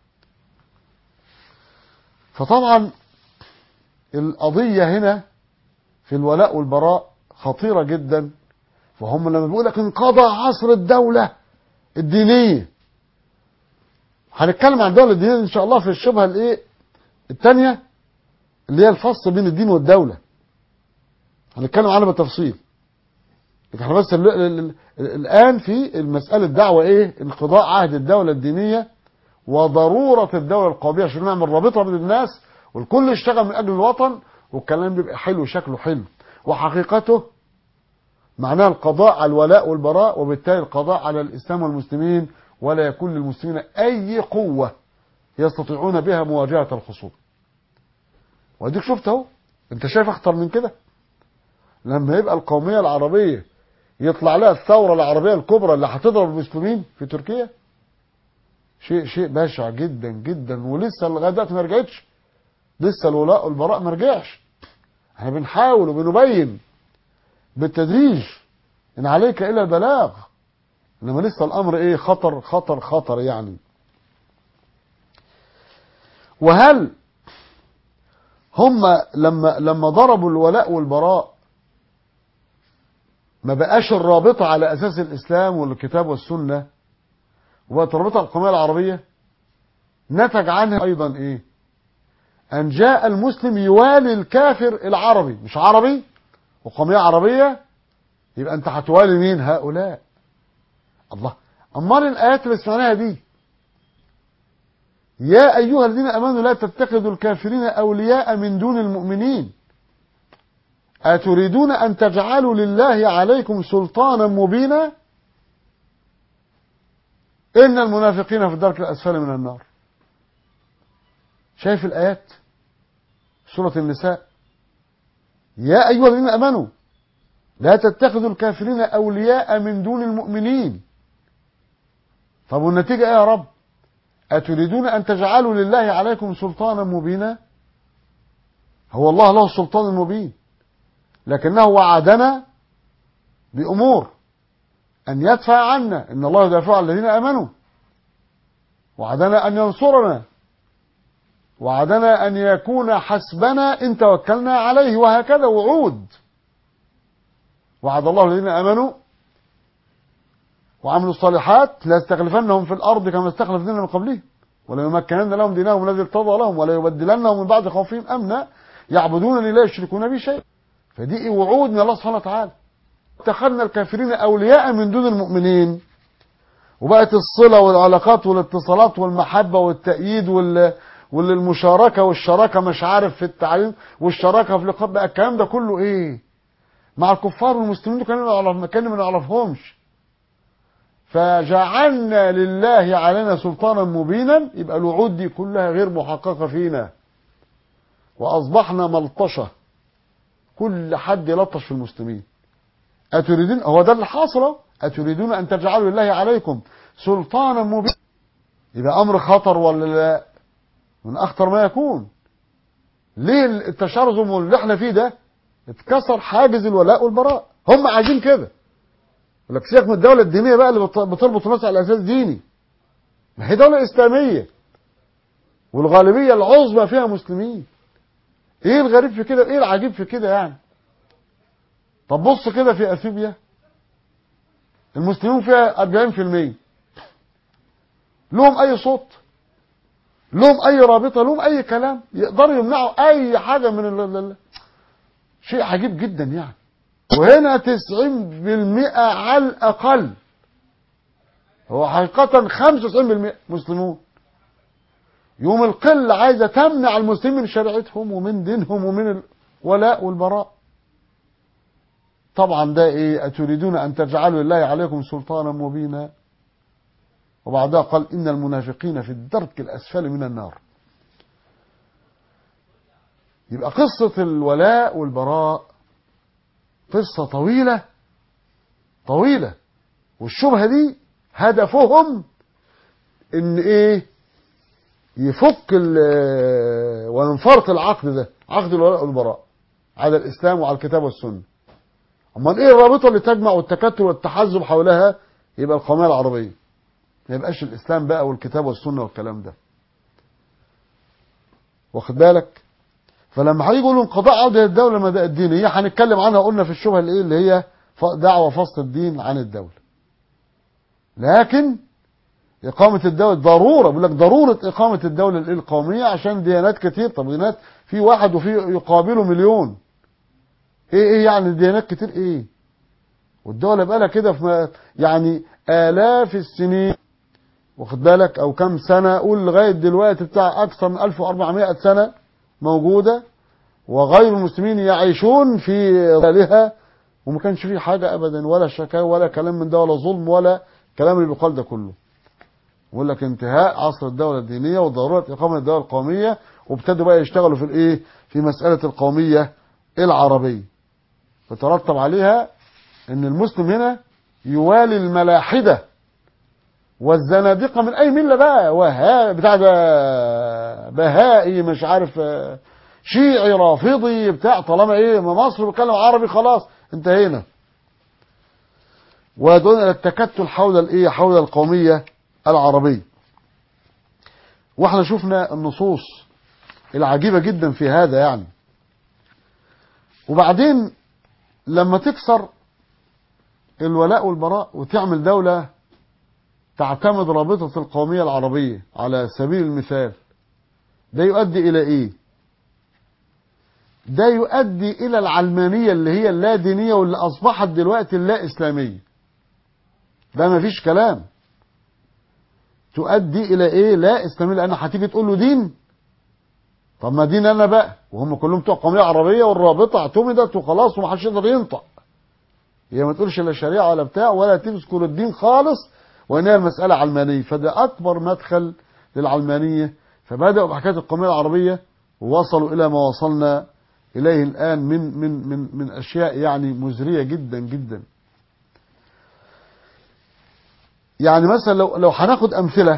فطبعا القضية هنا في الولاء والبراء خطيرة جدا فهم لما بيقول لك انقضى عصر الدولة الدينية هنتكلم عن الدولة الدينية ان شاء الله في الشبهة الايه الثانية اللي هي الفصل بين الدين والدولة هنتكلم عنها بالتفصيل لكن احنا بس ال ال ال الان في المسألة الدعوة ايه انقضاء عهد الدولة الدينية وضرورة الدولة القومية عشان نعمل رابطة بين الناس والكل يشتغل من اجل الوطن والكلام بيبقى حلو شكله حلو وحقيقته معناها القضاء على الولاء والبراء وبالتالي القضاء على الإسلام والمسلمين ولا يكون للمسلمين أي قوة يستطيعون بها مواجهة الخصوم واديك شفت اهو انت شايف اخطر من كده لما يبقى القومية العربية يطلع لها الثورة العربية الكبرى اللي هتضرب المسلمين في تركيا شيء شيء بشع جدا جدا ولسه لغايه دلوقتي ما رجعتش لسه الولاء والبراء ما رجعش احنا بنحاول وبنبين بالتدريج ان عليك الا البلاغ انما لسه الامر ايه خطر خطر خطر يعني وهل هم لما لما ضربوا الولاء والبراء ما بقاش الرابطة على أساس الإسلام والكتاب والسنة وبقت الرابطة القومية العربية نتج عنها أيضا إيه أن جاء المسلم يوالي الكافر العربي مش عربي وقومية عربية يبقى أنت هتوالي مين هؤلاء الله أمال الآيات اللي سمعناها دي يا أيها الذين أمنوا لا تتخذوا الكافرين أولياء من دون المؤمنين أتريدون أن تجعلوا لله عليكم سلطانا مبينا إن المنافقين في الدرك الأسفل من النار شايف الآيات سورة النساء يا أيها الذين أمنوا لا تتخذوا الكافرين أولياء من دون المؤمنين طب والنتيجة إيه يا رب أتريدون أن تجعلوا لله عليكم سلطانا مبينا هو الله له السلطان المبين لكنه وعدنا بأمور أن يدفع عنا إن الله يدافع عن الذين آمنوا وعدنا أن ينصرنا وعدنا أن يكون حسبنا إن توكلنا عليه وهكذا وعود وعد الله الذين آمنوا وعملوا الصالحات لا يستخلفنهم في الأرض كما استخلف الذين من قبلهم ولا يمكنن لهم دينهم الذي ارتضى لهم ولا يبدلنهم من بعد خوفهم أمنا يعبدونني لا يشركون بي شيئا فدي وعود من الله سبحانه وتعالى اتخذنا الكافرين أولياء من دون المؤمنين وبقت الصلة والعلاقات والاتصالات والمحبة والتأييد وال والمشاركة والشراكة مش عارف في التعليم والشراكة في لقاء بقى الكلام ده كله ايه مع الكفار والمسلمين كانوا كانوا ما نعرفهمش فجعلنا لله علينا سلطانا مبينا يبقى الوعود دي كلها غير محققة فينا وأصبحنا ملطشة كل حد يلطش في المسلمين أتريدون هو ده اللي حاصل أتريدون أن تجعلوا لله عليكم سلطانا مبينا يبقى أمر خطر ولا لا من أخطر ما يكون ليه التشرذم اللي احنا فيه ده اتكسر حاجز الولاء والبراء هم عايزين كده يقول لك سيبك من الدولة الدينية بقى اللي بتربط الناس على أساس ديني ما هي دولة إسلامية والغالبية العظمى فيها مسلمين ايه الغريب في كده ايه العجيب في كده يعني طب بص كده في اثيوبيا المسلمين فيها 40% لهم اي صوت لهم اي رابطه لهم اي كلام يقدروا يمنعوا اي حاجه من ال ال شيء عجيب جدا يعني وهنا تسعين بالمئة على الأقل هو حقيقة خمسة وتسعين بالمئة مسلمون يوم القلة عايزة تمنع المسلمين من شريعتهم ومن دينهم ومن الولاء والبراء طبعا ده ايه أتريدون أن تجعلوا لله عليكم سلطانا مبينا وبعدها قال إن المنافقين في الدرك الأسفل من النار يبقى قصة الولاء والبراء قصة طويلة طويلة والشبهة دي هدفهم ان ايه يفك وينفرط العقد ده عقد الولاء والبراء على الاسلام وعلى الكتاب والسنه امال ايه الرابطه اللي تجمع والتكتل والتحزب حولها يبقى القوميه العربيه ما يبقاش الاسلام بقى والكتاب والسنه والكلام ده واخد بالك فلما هيجي يقولوا انقضاء عوده الدوله الدينيه هنتكلم عنها قلنا في الشبهه الايه اللي هي دعوه فصل الدين عن الدوله لكن إقامة الدولة ضرورة بيقول لك ضرورة إقامة الدولة القومية عشان ديانات كتير طب ديانات في واحد وفي يقابله مليون إيه إيه يعني ديانات كتير إيه والدولة بقى لها كده في يعني آلاف السنين واخد بالك أو كم سنة قول لغاية دلوقتي بتاع أكثر من 1400 سنة موجودة وغير المسلمين يعيشون في ظلها وما كانش فيه حاجة أبدا ولا شكاوى ولا كلام من ده ولا ظلم ولا كلام اللي بيقال ده كله يقول لك انتهاء عصر الدولة الدينية وضرورة إقامة الدولة القومية وابتدوا بقى يشتغلوا في الإيه في مسألة القومية العربية فترتب عليها إن المسلم هنا يوالي الملاحدة والزنادقة من أي ملة بقى وها بتاع ده بهائي مش عارف شيعي رافضي بتاع طالما إيه مصر بيتكلم عربي خلاص انتهينا ودون التكتل حول الايه حول القوميه العربيه واحنا شفنا النصوص العجيبه جدا في هذا يعني وبعدين لما تكسر الولاء والبراء وتعمل دوله تعتمد رابطه القوميه العربيه على سبيل المثال ده يؤدي الى ايه ده يؤدي الى العلمانيه اللي هي اللا دينيه واللي اصبحت دلوقتي اللا اسلاميه ده ما فيش كلام تؤدي الى ايه لا اسلامي لان هتيجي تقول له دين طب ما دين انا بقى وهم كلهم بتوع قوميه عربيه والرابطه اعتمدت وخلاص ومحدش يقدر ينطق هي ما تقولش لا شريعه ولا بتاع ولا تذكر الدين خالص وان هي المساله علمانيه فده اكبر مدخل للعلمانيه فبداوا بحكايه القوميه العربيه ووصلوا الى ما وصلنا اليه الان من من من من اشياء يعني مزريه جدا جدا يعني مثلا لو لو هناخد امثله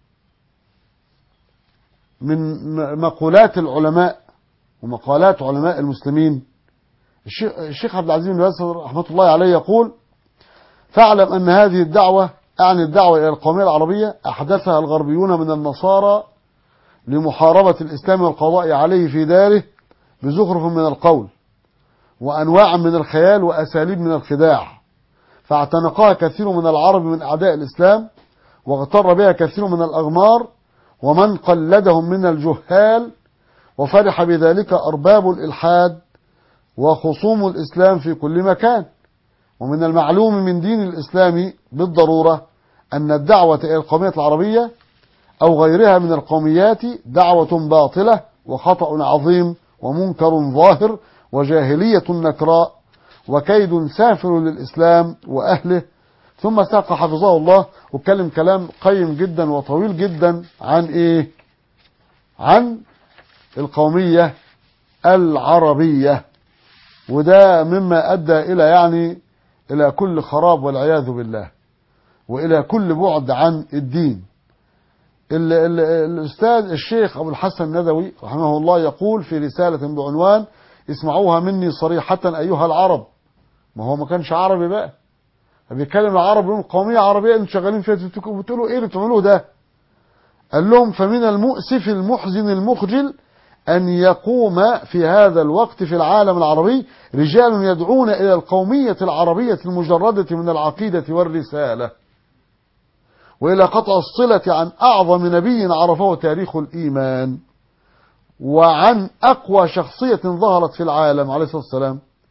من مقولات العلماء ومقالات علماء المسلمين الشيخ عبد العزيز بن باز رحمه الله عليه يقول فاعلم ان هذه الدعوه اعني الدعوه الى القوميه العربيه احدثها الغربيون من النصارى لمحاربه الاسلام والقضاء عليه في داره بزخرف من القول وانواع من الخيال واساليب من الخداع فاعتنقها كثير من العرب من أعداء الإسلام واغتر بها كثير من الأغمار ومن قلدهم من الجهال وفرح بذلك أرباب الإلحاد وخصوم الإسلام في كل مكان ومن المعلوم من دين الإسلام بالضرورة أن الدعوة إلى القومية العربية أو غيرها من القوميات دعوة باطلة وخطأ عظيم ومنكر ظاهر وجاهلية نكراء وكيد سافر للإسلام وأهله ثم ساق حفظه الله واتكلم كلام قيم جدا وطويل جدا عن إيه عن القومية العربية وده مما أدى إلى يعني إلى كل خراب والعياذ بالله وإلى كل بعد عن الدين ال ال الأستاذ الشيخ أبو الحسن الندوي رحمه الله يقول في رسالة بعنوان اسمعوها مني صريحة أيها العرب ما هو ما كانش عربي بقى بيتكلم العرب يقول قومية عربية انتوا شغالين فيها بتقولوا ايه اللي بتعملوه ده قال لهم فمن المؤسف المحزن المخجل أن يقوم في هذا الوقت في العالم العربي رجال يدعون إلى القومية العربية المجردة من العقيدة والرسالة وإلى قطع الصلة عن أعظم نبي عرفه تاريخ الإيمان وعن أقوى شخصية ظهرت في العالم عليه الصلاة والسلام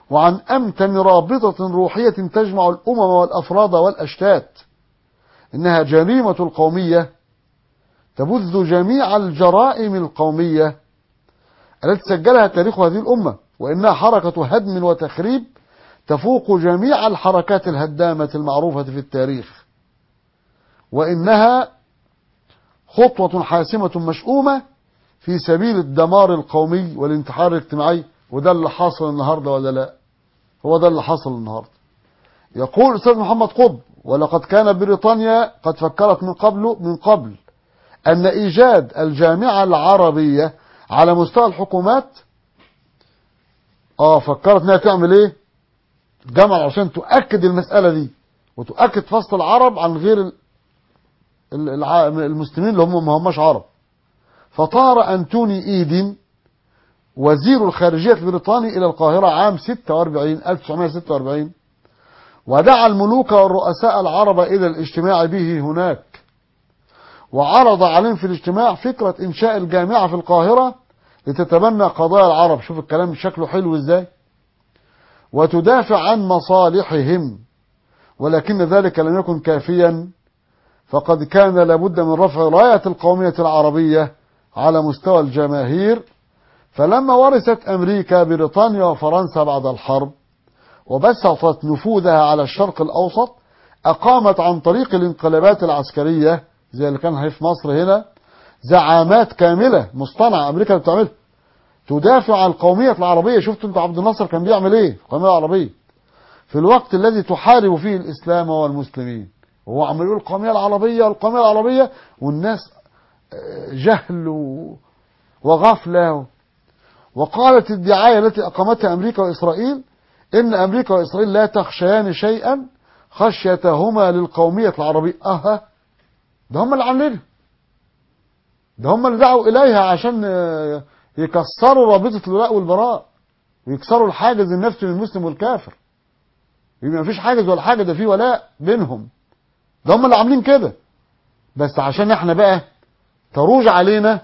وعن أمتن رابطة روحية تجمع الأمم والأفراد والأشتات إنها جريمة القومية تبث جميع الجرائم القومية التي سجلها تاريخ هذه الأمة وإنها حركة هدم وتخريب تفوق جميع الحركات الهدامة المعروفة في التاريخ وإنها خطوة حاسمة مشؤومة في سبيل الدمار القومي والانتحار الاجتماعي وده اللي حاصل النهارده ولا لا هو ده اللي حصل النهارده يقول الاستاذ محمد قطب ولقد كان بريطانيا قد فكرت من قبل من قبل ان ايجاد الجامعه العربيه على مستوى الحكومات اه فكرت انها تعمل ايه جامعه عشان تؤكد المساله دي وتؤكد فصل العرب عن غير ال- ال- الع- المسلمين اللي هم ما هماش عرب فطار أنتوني إيدن وزير الخارجية البريطاني إلى القاهرة عام 46 1946 ودعا الملوك والرؤساء العرب إلى الاجتماع به هناك وعرض عليهم في الاجتماع فكرة إنشاء الجامعة في القاهرة لتتبنى قضايا العرب شوف الكلام شكله حلو إزاي وتدافع عن مصالحهم ولكن ذلك لم يكن كافيا فقد كان لابد من رفع راية القومية العربية على مستوى الجماهير فلما ورثت أمريكا بريطانيا وفرنسا بعد الحرب وبسطت نفوذها على الشرق الأوسط أقامت عن طريق الانقلابات العسكرية زي اللي كان في مصر هنا زعامات كاملة مصطنعة أمريكا اللي بتعملها تدافع عن القومية العربية شفتوا انتوا عبد الناصر كان بيعمل ايه في القومية العربية في الوقت الذي تحارب فيه الإسلام والمسلمين وهو عمال يقول القومية العربية والقومية العربية والناس جهل و- وغفلة وقالت الدعاية التي أقامتها أمريكا وإسرائيل إن أمريكا وإسرائيل لا تخشيان شيئا خشيتهما للقومية العربية أها ده هم اللي عاملينها ده هم اللي دعوا إليها عشان آه، يكسروا رابطة الولاء والبراء ويكسروا الحاجز النفسي للمسلم والكافر يبقى مفيش حاجز ولا حاجة ده في ولاء بينهم ده هم اللي عاملين كده بس عشان احنا بقى تروج علينا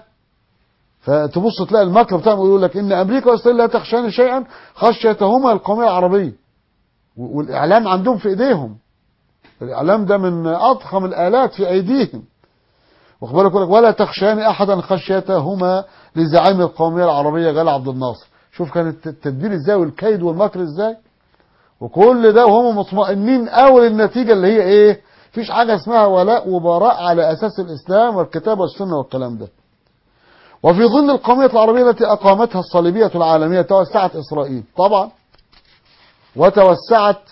فتبص تلاقي المكر بتاعهم يقول لك ان امريكا واسرائيل لا تخشان شيئا خشيتهما القوميه العربيه و- والاعلام عندهم في ايديهم الاعلام ده من اضخم الالات في ايديهم واخد بالك يقول لك ولا تخشان احدا خشيتهما لزعيم القوميه العربيه جلال عبد الناصر شوف كان الت- التدبير ازاي والكيد والمكر ازاي وكل ده وهم مطمئنين قوي للنتيجه اللي هي ايه مفيش حاجه اسمها ولاء وبراء على اساس الاسلام والكتاب والسنه والكلام ده وفي ظل القومية العربية التي أقامتها الصليبية العالمية توسعت إسرائيل طبعا وتوسعت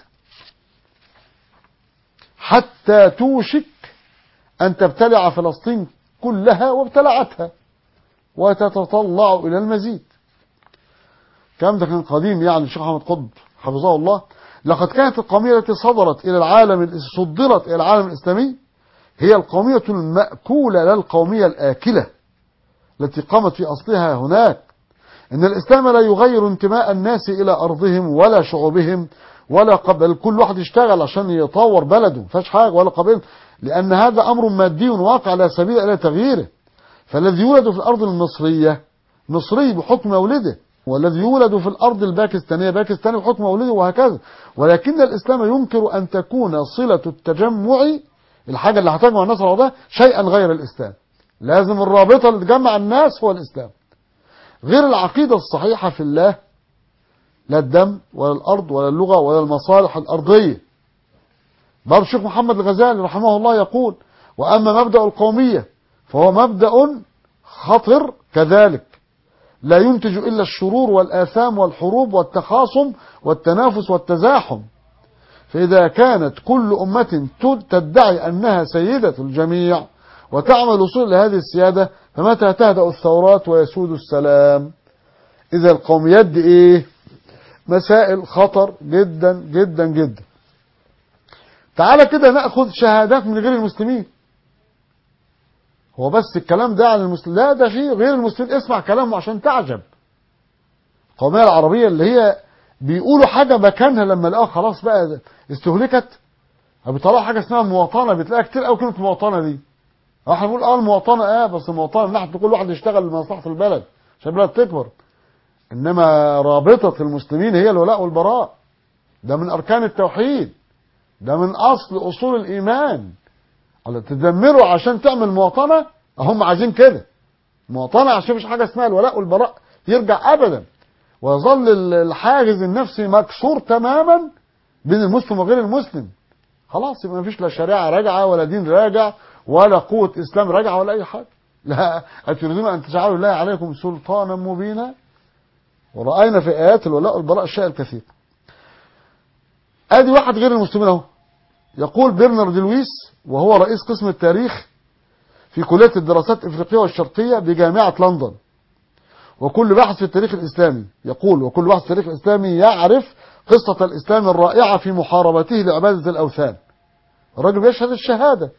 حتى توشك أن تبتلع فلسطين كلها وابتلعتها وتتطلع إلى المزيد كلام ده كان قديم يعني الشيخ محمد قطب حفظه الله لقد كانت القومية التي صدرت إلى العالم صدرت إلى العالم الإسلامي هي القومية المأكولة لا القومية الآكلة التي قامت في أصلها هناك إن الإسلام لا يغير انتماء الناس إلى أرضهم ولا شعوبهم ولا قبل كل واحد يشتغل عشان يطور بلده فاش حاجة ولا قبيل لأن هذا أمر مادي واقع لا سبيل إلى تغييره فالذي يولد في الأرض المصرية مصري بحكم مولده والذي يولد في الأرض الباكستانية باكستاني بحكم مولده وهكذا ولكن الإسلام ينكر أن تكون صلة التجمع الحاجة اللي هتجمع الناس على بعضها شيئا غير الإسلام لازم الرابطة اللي تجمع الناس هو الإسلام غير العقيدة الصحيحة في الله لا الدم ولا الأرض ولا اللغة ولا المصالح الأرضية باب الشيخ محمد الغزالي رحمه الله يقول وأما مبدأ القومية فهو مبدأ خطر كذلك لا ينتج إلا الشرور والآثام والحروب والتخاصم والتنافس والتزاحم فإذا كانت كل أمة تدعي أنها سيدة الجميع وتعمل وصول لهذه السيادة فمتى تهدأ الثورات ويسود السلام إذا القوميات دي إيه مسائل خطر جدا جدا جدا تعالى كده نأخذ شهادات من غير المسلمين هو بس الكلام ده عن المسلمين لا ده في غير المسلمين اسمع كلامه عشان تعجب القومية العربية اللي هي بيقولوا حاجة مكانها لما لقوها خلاص بقى استهلكت بيطلعوا حاجة اسمها مواطنة بتلاقي كتير قوي كلمة مواطنة دي احنا بنقول اه المواطنة اه بس المواطنة من ناحية كل واحد يشتغل لمصلحة البلد عشان البلد تكبر إنما رابطة المسلمين هي الولاء والبراء ده من أركان التوحيد ده من أصل أصول الإيمان على تدمره عشان تعمل مواطنة هم عايزين كده مواطنة عشان مفيش حاجة اسمها الولاء والبراء يرجع أبدا ويظل الحاجز النفسي مكسور تماما بين المسلم وغير المسلم خلاص يبقى مفيش لا شريعة راجعة ولا دين راجع ولا قوة إسلام راجعة ولا أي حاجة لا أتريدون أن تجعلوا الله عليكم سلطانا مبينا ورأينا في آيات الولاء والبراء الشيء الكثير ادي واحد غير المسلمين اهو يقول برنارد لويس وهو رئيس قسم التاريخ في كلية الدراسات الإفريقية والشرقية بجامعة لندن وكل باحث في التاريخ الإسلامي يقول وكل باحث في التاريخ الإسلامي يعرف قصة الإسلام الرائعة في محاربته لعبادة الأوثان الراجل بيشهد الشهادة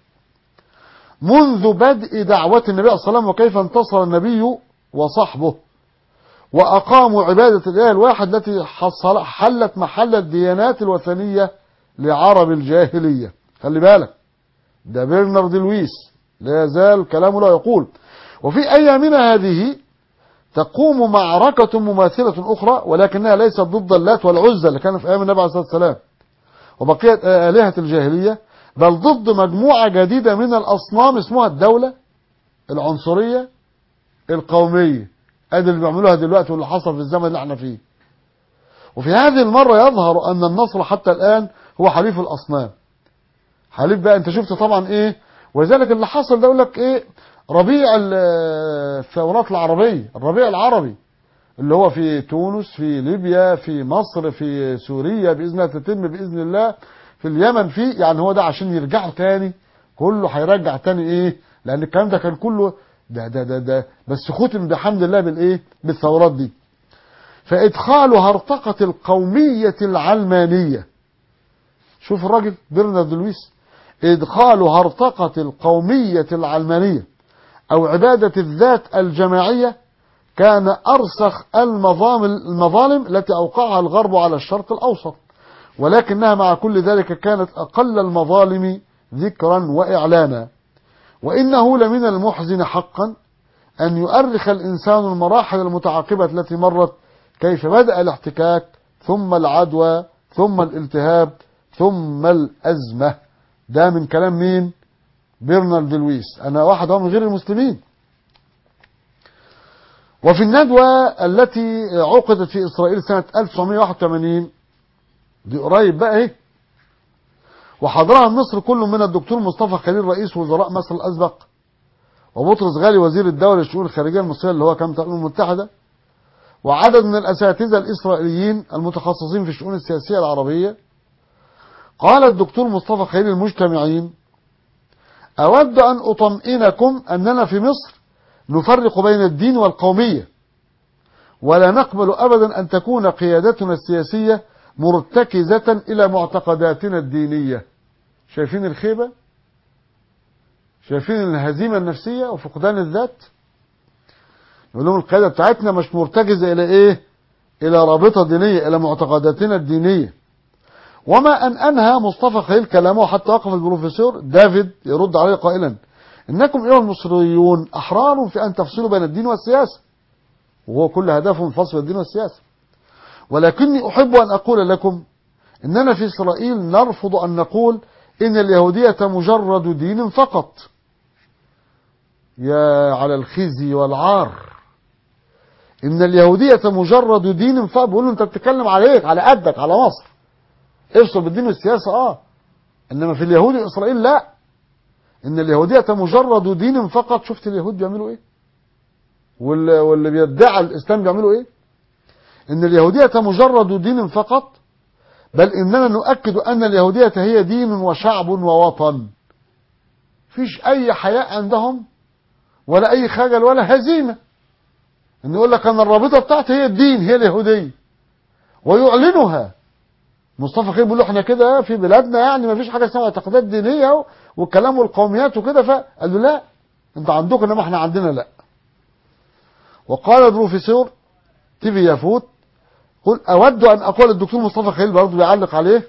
منذ بدء دعوة النبي صلى الله عليه وسلم وكيف انتصر النبي وصحبه وأقاموا عبادة الإله الواحد التي حصل حلت محل الديانات الوثنية لعرب الجاهلية خلي بالك ده برنارد لويس لا يزال كلامه لا يقول وفي أيامنا هذه تقوم معركة مماثلة أخرى ولكنها ليست ضد اللات والعزى اللي كانوا في أيام النبي عليه الصلاة والسلام وبقية آلهة الجاهلية بل ضد مجموعة جديدة من الأصنام اسمها الدولة العنصرية القومية ادي اللي بيعملوها دلوقتي واللي حصل في الزمن اللي احنا فيه وفي هذه المرة يظهر أن النصر حتى الآن هو حليف الأصنام حليف بقى أنت شفت طبعا إيه ولذلك اللي حصل ده يقول لك إيه ربيع الثورات العربية الربيع العربي اللي هو في تونس في ليبيا في مصر في سوريا بإذن الله تتم بإذن الله في اليمن في يعني هو ده عشان يرجعوا تاني كله هيرجع تاني إيه لأن الكلام ده كان كله ده ده ده ده بس ختم بحمد الله بالايه بالثورات دي فادخال هرطقة القومية العلمانية شوف الراجل برنارد لويس ادخال هرطقة القومية العلمانية او عبادة الذات الجماعية كان ارسخ المظالم المظالم التي اوقعها الغرب على الشرق الاوسط ولكنها مع كل ذلك كانت اقل المظالم ذكرا واعلانا وإنه لمن المحزن حقا أن يؤرخ الإنسان المراحل المتعاقبة التي مرت كيف بدأ الاحتكاك ثم العدوى ثم الالتهاب ثم الأزمة ده من كلام مين برنارد لويس أنا واحد من غير المسلمين وفي الندوة التي عقدت في إسرائيل سنة 1981 دي قريب بقى ايه وحضرها مصر كل من الدكتور مصطفى خليل رئيس وزراء مصر الأسبق وبطرس غالي وزير الدولة للشؤون الخارجية المصرية اللي هو كان الأمم المتحدة وعدد من الأساتذة الإسرائيليين المتخصصين في الشؤون السياسية العربية قال الدكتور مصطفى خليل المجتمعين أود أن أطمئنكم أننا في مصر نفرق بين الدين والقومية ولا نقبل أبدا أن تكون قيادتنا السياسية مرتكزة إلى معتقداتنا الدينية شايفين الخيبة شايفين الهزيمة النفسية وفقدان الذات يقول لهم القيادة بتاعتنا مش مرتكزة إلى إيه إلى رابطة دينية إلى معتقداتنا الدينية وما أن أنهى مصطفى خليل كلامه حتى وقف البروفيسور دافيد يرد عليه قائلا إنكم أيها المصريون أحرار في أن تفصلوا بين الدين والسياسة وهو كل هدفهم فصل الدين والسياسة ولكني أحب أن أقول لكم إننا في إسرائيل نرفض أن نقول إن اليهودية مجرد دين فقط يا على الخزي والعار إن اليهودية مجرد دين فقط بيقول له أنت بتتكلم عليك على قدك على مصر افصل بالدين والسياسة آه إنما في اليهود إسرائيل لا إن اليهودية مجرد دين فقط شفت اليهود بيعملوا إيه واللي, واللي بيدعي الإسلام بيعملوا إيه إن اليهودية مجرد دين فقط بل إننا نؤكد أن اليهودية هي دين وشعب ووطن فيش أي حياء عندهم ولا أي خجل ولا هزيمة إن يقول لك أن الرابطة بتاعتي هي الدين هي اليهودية ويعلنها مصطفى خير بيقول له احنا كده في بلادنا يعني ما فيش حاجه اسمها اعتقادات دينيه والكلام والقوميات وكده فقال له لا انت عندكم انما احنا عندنا لا وقال البروفيسور تيفي يافوت قل أود أن أقول الدكتور مصطفى خليل برضه بيعلق عليه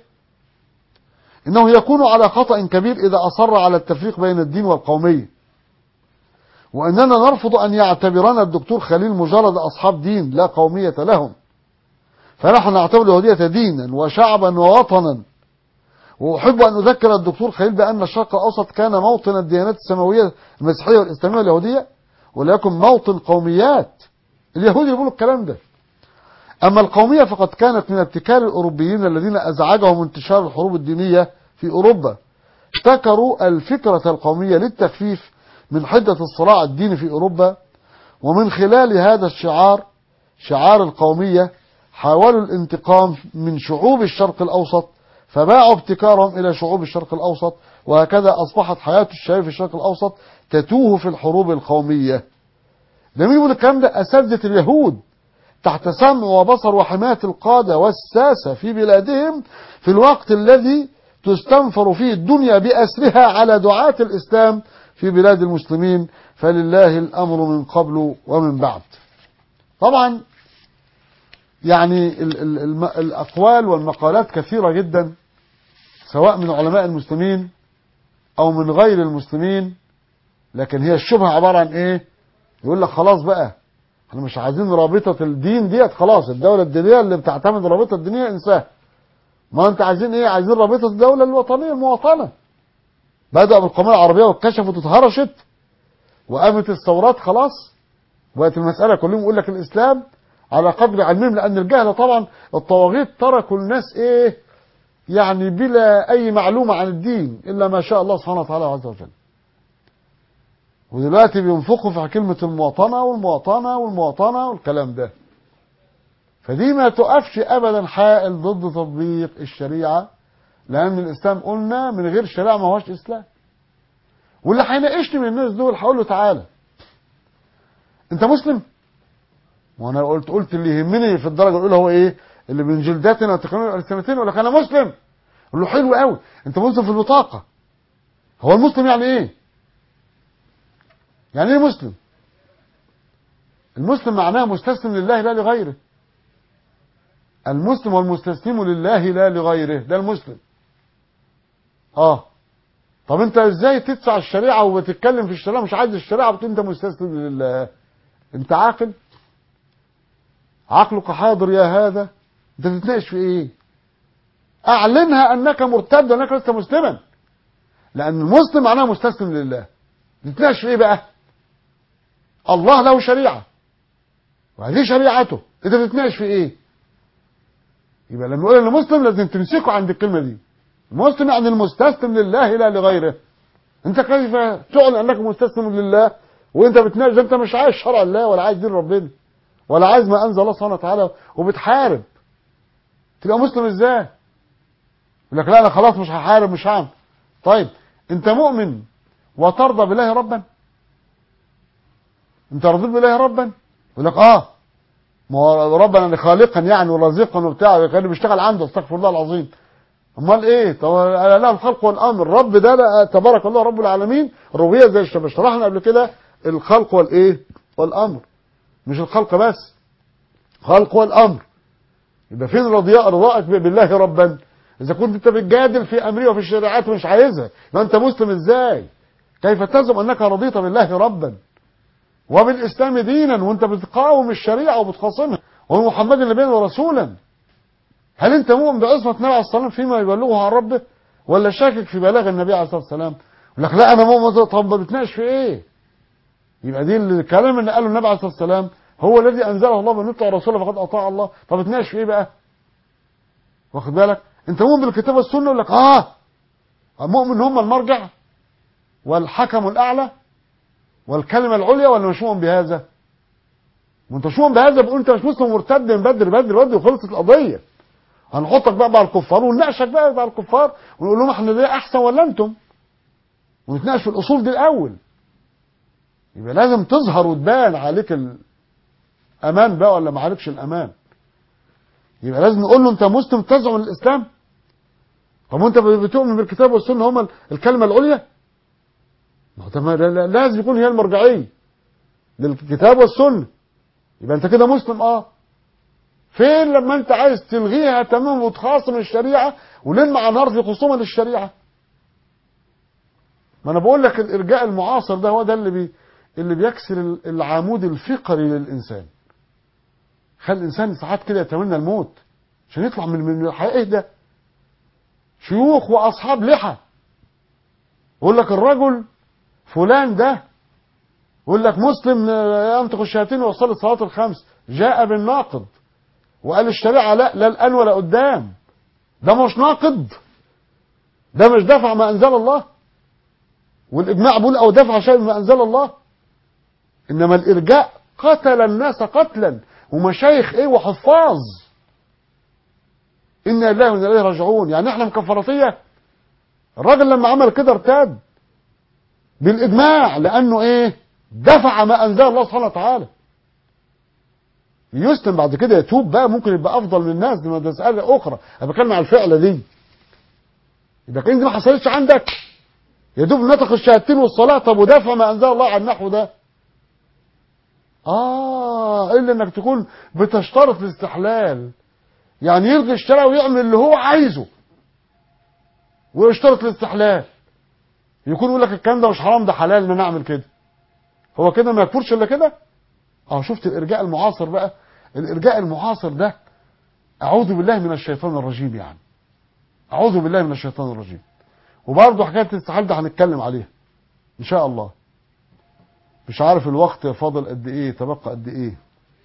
إنه يكون على خطأ كبير إذا أصر على التفريق بين الدين والقومية وأننا نرفض أن يعتبرنا الدكتور خليل مجرد أصحاب دين لا قومية لهم فنحن نعتبر اليهودية دينا وشعبا ووطنا وأحب أن أذكر الدكتور خليل بأن الشرق الأوسط كان موطن الديانات السماوية المسيحية والإسلامية واليهودية وليكن موطن قوميات اليهود يقولوا الكلام ده أما القومية فقد كانت من ابتكار الأوروبيين الذين أزعجهم انتشار الحروب الدينية في أوروبا ابتكروا الفكرة القومية للتخفيف من حدة الصراع الديني في أوروبا ومن خلال هذا الشعار شعار القومية حاولوا الانتقام من شعوب الشرق الأوسط فباعوا ابتكارهم إلى شعوب الشرق الأوسط وهكذا أصبحت حياة الشباب في الشرق الأوسط تتوه في الحروب القومية ده مين يقول الكلام ده أساتذة اليهود تحت سمع وبصر وحماية القادة والساسة في بلادهم في الوقت الذي تستنفر فيه الدنيا بأسرها على دعاة الإسلام في بلاد المسلمين فلله الأمر من قبل ومن بعد طبعا يعني ال ال ال الأقوال والمقالات كثيرة جدا سواء من علماء المسلمين أو من غير المسلمين لكن هي الشبهة عبارة عن إيه يقول لك خلاص بقى احنا مش عايزين رابطة الدين ديت خلاص الدولة الدينية اللي بتعتمد الرابطة الدينية انساها ما انت عايزين ايه عايزين رابطة الدولة الوطنية المواطنة بدأوا بالقومية العربية واتكشفت واتهرشت وقامت الثورات خلاص بقت المسألة كلهم يقول لك الإسلام على قدر علمهم لأن الجهل طبعا الطواغيت تركوا الناس إيه يعني بلا أي معلومة عن الدين إلا ما شاء الله سبحانه وتعالى عز وجل ودلوقتي بينفخوا في كلمة المواطنة والمواطنة والمواطنة والكلام ده فدي ما تقفش أبدا حائل ضد تطبيق الشريعة لأن الإسلام قلنا من غير شريعة ما هوش إسلام واللي هيناقشني من الناس دول هقول له تعالى أنت مسلم؟ وانا قلت قلت اللي يهمني في الدرجه الاولى هو ايه اللي من جلداتنا وتقنين السنتين يقول لك انا مسلم اقول له حلو قوي انت مسلم في البطاقه هو المسلم يعني ايه يعني ايه مسلم المسلم معناه مستسلم لله لا لغيره المسلم والمستسلم لله لا لغيره ده المسلم اه طب انت ازاي تدفع الشريعه وبتتكلم في الشريعه مش عايز الشريعه بتقول انت مستسلم لله انت عاقل عقلك حاضر يا هذا انت تتناقش في ايه اعلنها انك مرتد وانك لست مسلما لان المسلم معناه مستسلم لله تتناقش في ايه بقى الله له شريعه وهذه شريعته انت تتناقش في ايه يبقى لما نقول ان مسلم لازم تمسكوا عند الكلمه دي المسلم يعني المستسلم لله لا لغيره انت كيف تعلن انك مستسلم لله وانت بتناقش انت مش عايز شرع الله ولا عايز دين ربنا ولا عايز ما انزل الله سبحانه وتعالى وبتحارب تبقى مسلم ازاي يقول لك لا انا خلاص مش هحارب مش هعمل طيب انت مؤمن وترضى بالله ربا انت رضيت بالله ربا يقول لك اه ما هو ربنا خالقا يعني ورازقا وبتاع كان بيشتغل عنده استغفر الله العظيم امال ايه طب لا الخلق والامر الرب ده لا تبارك الله رب العالمين الربوبيه زي ما شرحنا قبل كده الخلق والايه والامر مش الخلق بس خلق والامر يبقى فين رضياء رضاءك بالله ربا اذا كنت انت بتجادل في امره وفي الشريعات ومش عايزها يبقى انت مسلم ازاي كيف تزعم انك رضيت بالله ربا وبالاسلام دينا وانت بتقاوم الشريعه وبتخاصمها ومحمد نبيا ورسولا هل انت مؤمن بعصمه النبي عليه الصلاه والسلام فيما يبلغه عن ربه ولا شاكك في بلاغ النبي عليه الصلاه والسلام يقول لك لا انا مؤمن طب بتناقش في ايه يبقى دي الكلام اللي قاله النبي عليه الصلاه والسلام هو الذي انزله الله من يطع رسوله فقد اطاع الله طب تناقش في ايه بقى واخد بالك انت مؤمن بالكتاب والسنه يقول لك اه مؤمن هم المرجع والحكم الاعلى والكلمه العليا ولا مش مؤمن بهذا وانت مش مؤمن بهذا بقول انت مش مسلم مرتد من بدر بدر بدر وخلصت القضيه هنحطك بقى مع الكفار ونناقشك بقى مع الكفار ونقول لهم احنا ده احسن ولا انتم ونتناقش في الاصول دي الاول يبقى لازم تظهر وتبان عليك الامان بقى ولا ما عليكش الامان يبقى لازم نقول له انت مسلم تزعم الاسلام طب وانت بتؤمن بالكتاب والسنه هما الكلمه العليا ما هو لازم يكون هي المرجعيه للكتاب والسنه يبقى انت كده مسلم اه فين لما انت عايز تلغيها تماما وتخاصم الشريعه ونلمع نار في خصومه للشريعه ما انا بقول لك الارجاء المعاصر ده هو ده اللي بي اللي بيكسر العمود الفقري للإنسان خلي الإنسان ساعات كده يتمنى الموت عشان يطلع من من الحياة إيه ده شيوخ وأصحاب لحى يقول لك الرجل فلان ده يقول لك مسلم ينطق الشياطين ويصلي الصلاة الخمس جاء بالناقض وقال الشريعة لا لا الآن ولا قدام ده مش ناقض ده مش دفع ما أنزل الله والإجماع بيقول أو دفع شيء ما أنزل الله إنما الإرجاء قتل الناس قتلا ومشايخ إيه وحفاظ إنا لله وإنا إليه راجعون يعني إحنا مكفرطية الراجل لما عمل كده ارتاد بالإجماع لأنه إيه دفع ما أنزل الله سبحانه وتعالى يسلم بعد كده يتوب بقى ممكن يبقى أفضل من الناس دي مسألة أخرى أنا بتكلم على الفعلة دي إذا كان دي ما حصلتش عندك يا دوب نطق الشهادتين والصلاة طب ودافع ما أنزل الله على النحو ده آه إلا إنك تكون بتشترط الاستحلال يعني يلغي الشرع ويعمل اللي هو عايزه ويشترط الاستحلال يكون يقول لك الكلام ده مش حرام ده حلال ان انا اعمل كده هو كده ما يكفرش الا كده اه شفت الارجاء المعاصر بقى الارجاء المعاصر ده اعوذ بالله من الشيطان الرجيم يعني اعوذ بالله من الشيطان الرجيم وبرضه حكايه الاستحلال ده هنتكلم عليها ان شاء الله مش عارف الوقت فاضل قد ايه تبقى قد ايه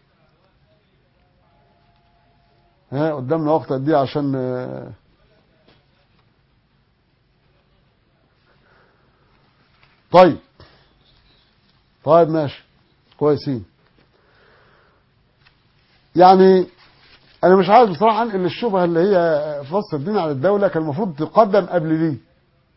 ها قدامنا وقت قد ايه عشان آه طيب طيب ماشي كويسين يعني انا مش عارف بصراحه انقل الشبهه اللي هي في فصل الدين عن الدوله كان المفروض تقدم قبل دي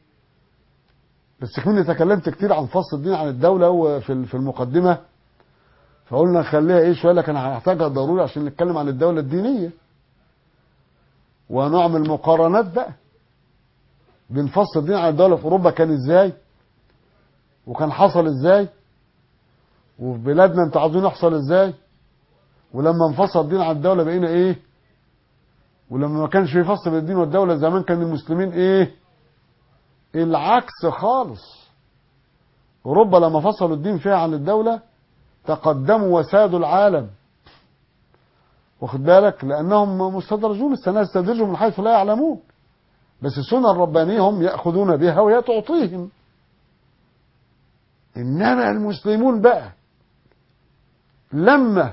بس كنت تكلمت كتير عن فصل الدين عن الدوله وفي في المقدمه فقلنا نخليها ايه شويه لكن هنحتاجها ضروري عشان نتكلم عن الدوله الدينيه ونعمل مقارنات بقى بين فصل الدين عن الدوله في اوروبا كان ازاي وكان حصل ازاي وفي بلادنا انتوا عاوزين يحصل ازاي ولما انفصل الدين عن الدوله بقينا ايه ولما ما كانش في فصل بين الدين والدوله زمان كان المسلمين ايه العكس خالص اوروبا لما فصلوا الدين فيها عن الدوله تقدموا وسادوا العالم واخد بالك لانهم مستدرجون السنه يستدرجوا من حيث لا يعلمون بس السنه الربانيه هم ياخذون بها وهي تعطيهم انما المسلمون بقى لما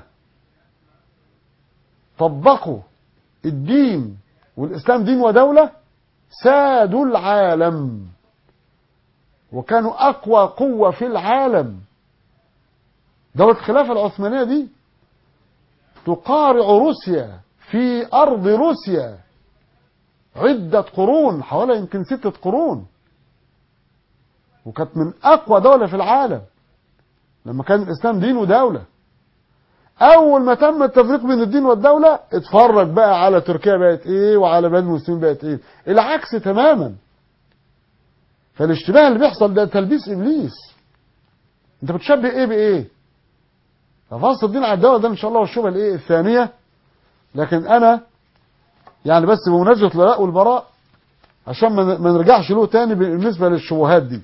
طبقوا الدين والاسلام دين ودوله سادوا العالم وكانوا اقوى قوه في العالم دوله الخلافه العثمانيه دي تقارع روسيا في ارض روسيا عده قرون حوالي يمكن سته قرون وكانت من اقوى دوله في العالم لما كان الاسلام دين ودوله اول ما تم التفريق بين الدين والدوله اتفرج بقى على تركيا بقت ايه وعلى بلاد المسلمين بقت ايه العكس تماما فالاشتباه اللي بيحصل ده تلبيس ابليس انت بتشبه ايه بايه ففصل الدين على الدوله ده ان شاء الله والشبهه الايه الثانيه لكن انا يعني بس بمناسبه الولاء والبراء عشان ما نرجعش له تاني بالنسبه للشبهات دي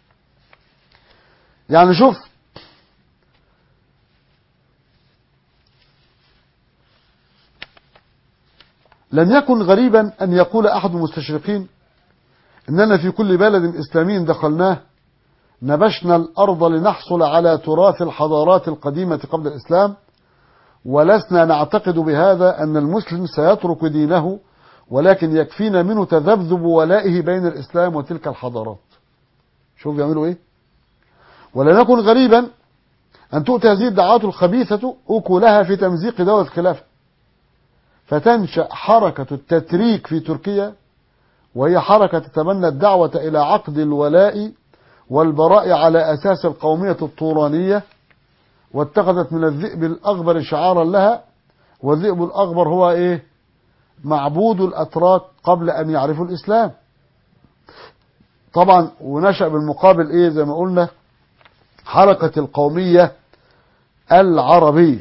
يعني شوف لم يكن غريبا أن يقول أحد المستشرقين إننا في كل بلد إسلامي دخلناه نبشنا الأرض لنحصل على تراث الحضارات القديمة قبل الإسلام ولسنا نعتقد بهذا أن المسلم سيترك دينه ولكن يكفينا منه تذبذب ولائه بين الإسلام وتلك الحضارات شوف بيعملوا إيه ولم يكن غريبا أن تؤتي هذه الدعوات الخبيثة أكلها في تمزيق دولة الخلافة فتنشأ حركة التتريك في تركيا وهي حركة تتبنى الدعوة إلى عقد الولاء والبراء على أساس القومية الطورانية واتخذت من الذئب الأغبر شعارا لها والذئب الأغبر هو إيه معبود الأتراك قبل أن يعرفوا الإسلام طبعا ونشأ بالمقابل إيه زي ما قلنا حركة القومية العربية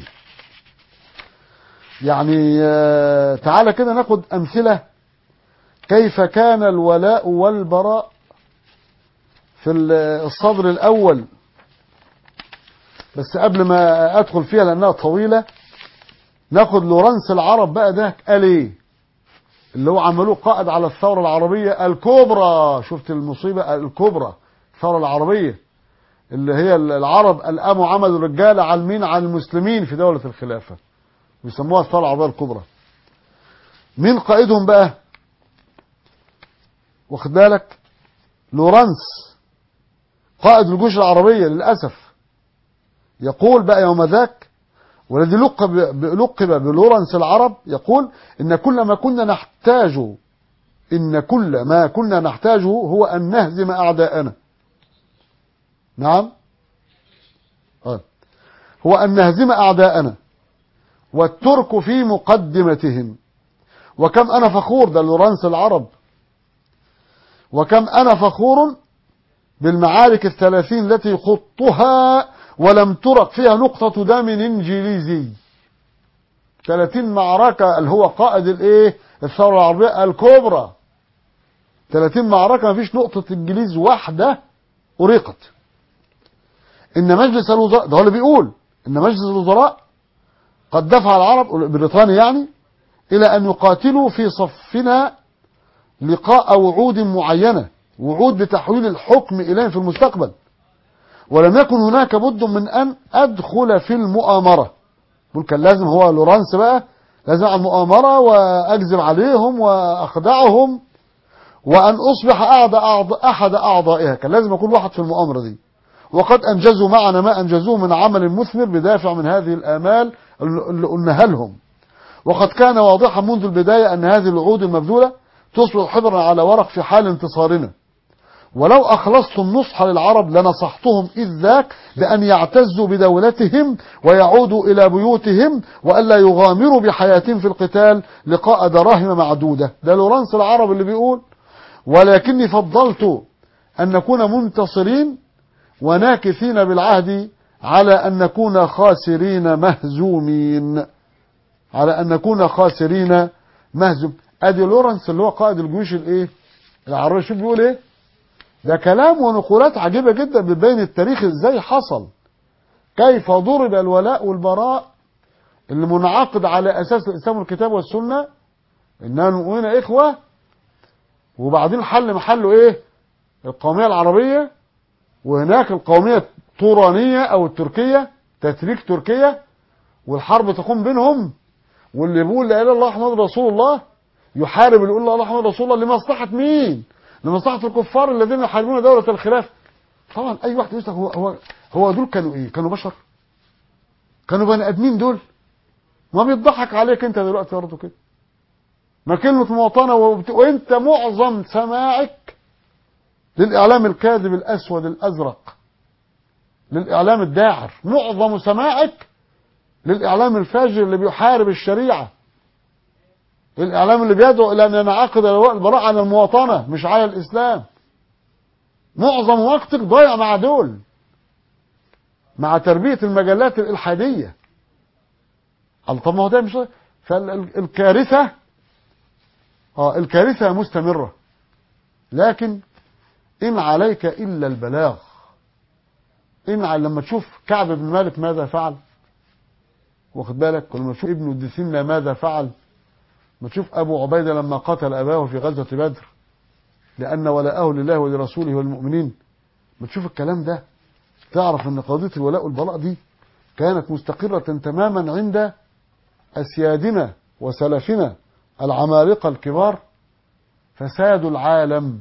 يعني تعالى كده ناخد أمثلة كيف كان الولاء والبراء في الصدر الأول بس قبل ما ادخل فيها لانها طويله ناخد لورنس العرب بقى ده قال ايه اللي هو عملوه قائد على الثوره العربيه الكبرى شفت المصيبه الكبرى الثوره العربيه اللي هي العرب القاموا عملوا رجاله على المين على المسلمين في دوله الخلافه بيسموها الثوره العربيه الكبرى مين قائدهم بقى واخد بالك لورنس قائد الجيوش العربيه للاسف يقول بقى يوم ذاك والذي لقب لقب بلورنس العرب يقول ان كل ما كنا نحتاج ان كل ما كنا نحتاجه هو ان نهزم اعداءنا نعم آه. هو ان نهزم اعداءنا والترك في مقدمتهم وكم انا فخور ده لورنس العرب وكم انا فخور بالمعارك الثلاثين التي خضتها ولم ترق فيها نقطة دم انجليزي 30 معركة اللي هو قائد الايه الثورة العربية الكبرى 30 معركة ما فيش نقطة انجليز واحدة أريقت إن مجلس الوزراء ده هو اللي بيقول إن مجلس الوزراء قد دفع العرب بريطانيا يعني إلى أن يقاتلوا في صفنا لقاء وعود معينة وعود بتحويل الحكم إليهم في المستقبل ولم يكن هناك بد من أن أدخل في المؤامرة يقول كان لازم هو لورانس بقى لازم على المؤامرة وأكذب عليهم وأخدعهم وأن أصبح أعضى أعضى أحد أعضائها كان لازم أكون واحد في المؤامرة دي وقد أنجزوا معنا ما أنجزوه من عمل مثمر بدافع من هذه الآمال اللي قلناها لهم وقد كان واضحا منذ البداية أن هذه الوعود المبذولة تصبح حبرا على ورق في حال انتصارنا ولو أخلصت النصح للعرب لنصحتهم إذ ذاك بأن يعتزوا بدولتهم ويعودوا إلى بيوتهم وألا يغامروا بحياتهم في القتال لقاء دراهم معدودة ده لورانس العرب اللي بيقول ولكني فضلت أن نكون منتصرين وناكثين بالعهد على أن نكون خاسرين مهزومين على أن نكون خاسرين مهزوم أدي لورانس اللي هو قائد الجيوش الإيه العربية شوف بيقول إيه ده كلام ونقولات عجيبة جدا بتبين التاريخ ازاي حصل كيف ضرب الولاء والبراء اللي منعقد على اساس الاسلام والكتاب والسنة اننا نؤمن اخوة وبعدين حل محله ايه القومية العربية وهناك القومية الطورانية او التركية تتريك تركيا والحرب تقوم بينهم واللي بيقول لا اله الا الله محمد رسول الله يحارب اللي يقول لا اله الا الله محمد رسول الله لمصلحة مين لمصلحة الكفار الذين يحاربون دولة الخلافة طبعا اي واحد يسأل هو هو هو دول كانوا ايه كانوا بشر كانوا بني ادمين دول ما بيضحك عليك انت دلوقتي برضه كده ما كلمة مواطنة وبت... وانت معظم سماعك للاعلام الكاذب الاسود الازرق للاعلام الداعر معظم سماعك للاعلام الفاجر اللي بيحارب الشريعه الإعلام اللي بيدعو إلى أن ينعقد البراء عن المواطنة مش على الإسلام معظم وقتك ضايع مع دول مع تربية المجلات الإلحادية طب ما هو ده مش فالكارثة اه الكارثة مستمرة لكن إن عليك إلا البلاغ إن لما تشوف كعب بن مالك ماذا فعل واخد بالك ولما تشوف ابن الدثيمنة ماذا فعل ما تشوف أبو عبيدة لما قتل أباه في غزوة بدر لأن ولاءه لله ولرسوله والمؤمنين ما تشوف الكلام ده تعرف أن قضية الولاء والبراء دي كانت مستقرة تماما عند أسيادنا وسلفنا العمالقة الكبار فسادوا العالم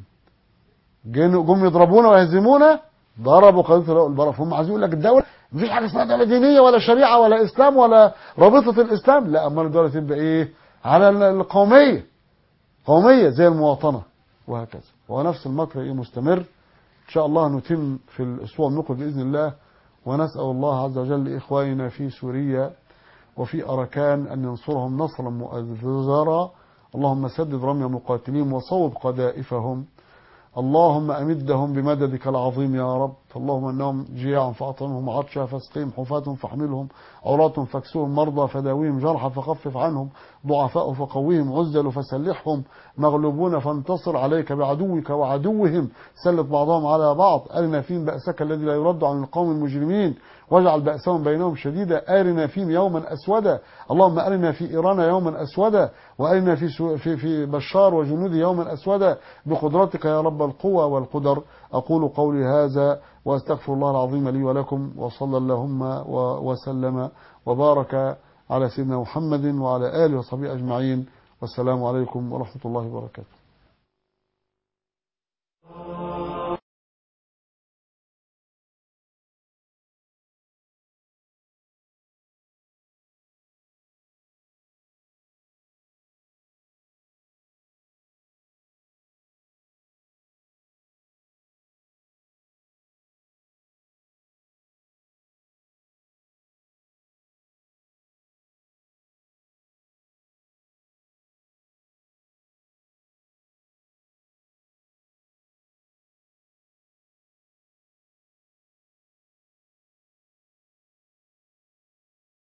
جم يضربونا ويهزمونا ضربوا قضية الولاء والبراء فهم عايزين يقول لك الدولة مفيش حاجة اسمها دولة دينية ولا شريعة ولا إسلام ولا رابطة الإسلام لا أمال الدولة تبقى إيه على القومية قومية زي المواطنة وهكذا وهو نفس المكر ايه مستمر ان شاء الله نتم في الاسبوع المقبل باذن الله ونسال الله عز وجل لاخواننا في سوريا وفي اركان ان ينصرهم نصرا مؤزرا اللهم سدد رمي مقاتلين وصوب قذائفهم اللهم امدهم بمددك العظيم يا رب فاللهم انهم جياع فاطعمهم عطشا فاسقهم حفاة فاحملهم عراة فاكسوهم مرضى فداويهم جرحى فخفف عنهم ضعفاء فقويهم عزل فسلحهم مغلوبون فانتصر عليك بعدوك وعدوهم سلط بعضهم على بعض أرنا فيهم بأسك الذي لا يرد عن القوم المجرمين واجعل بأسهم بينهم شديدا أرنا فيهم يوما أسودا اللهم أرنا في إيران يوما أسودا وأرنا في, سو في, في بشار وجنوده يوما أسودا بقدرتك يا رب القوى والقدر أقول قولي هذا وأستغفر الله العظيم لي ولكم وصلى اللهم وسلم وبارك على سيدنا محمد وعلى آله وصحبه أجمعين والسلام عليكم ورحمة الله وبركاته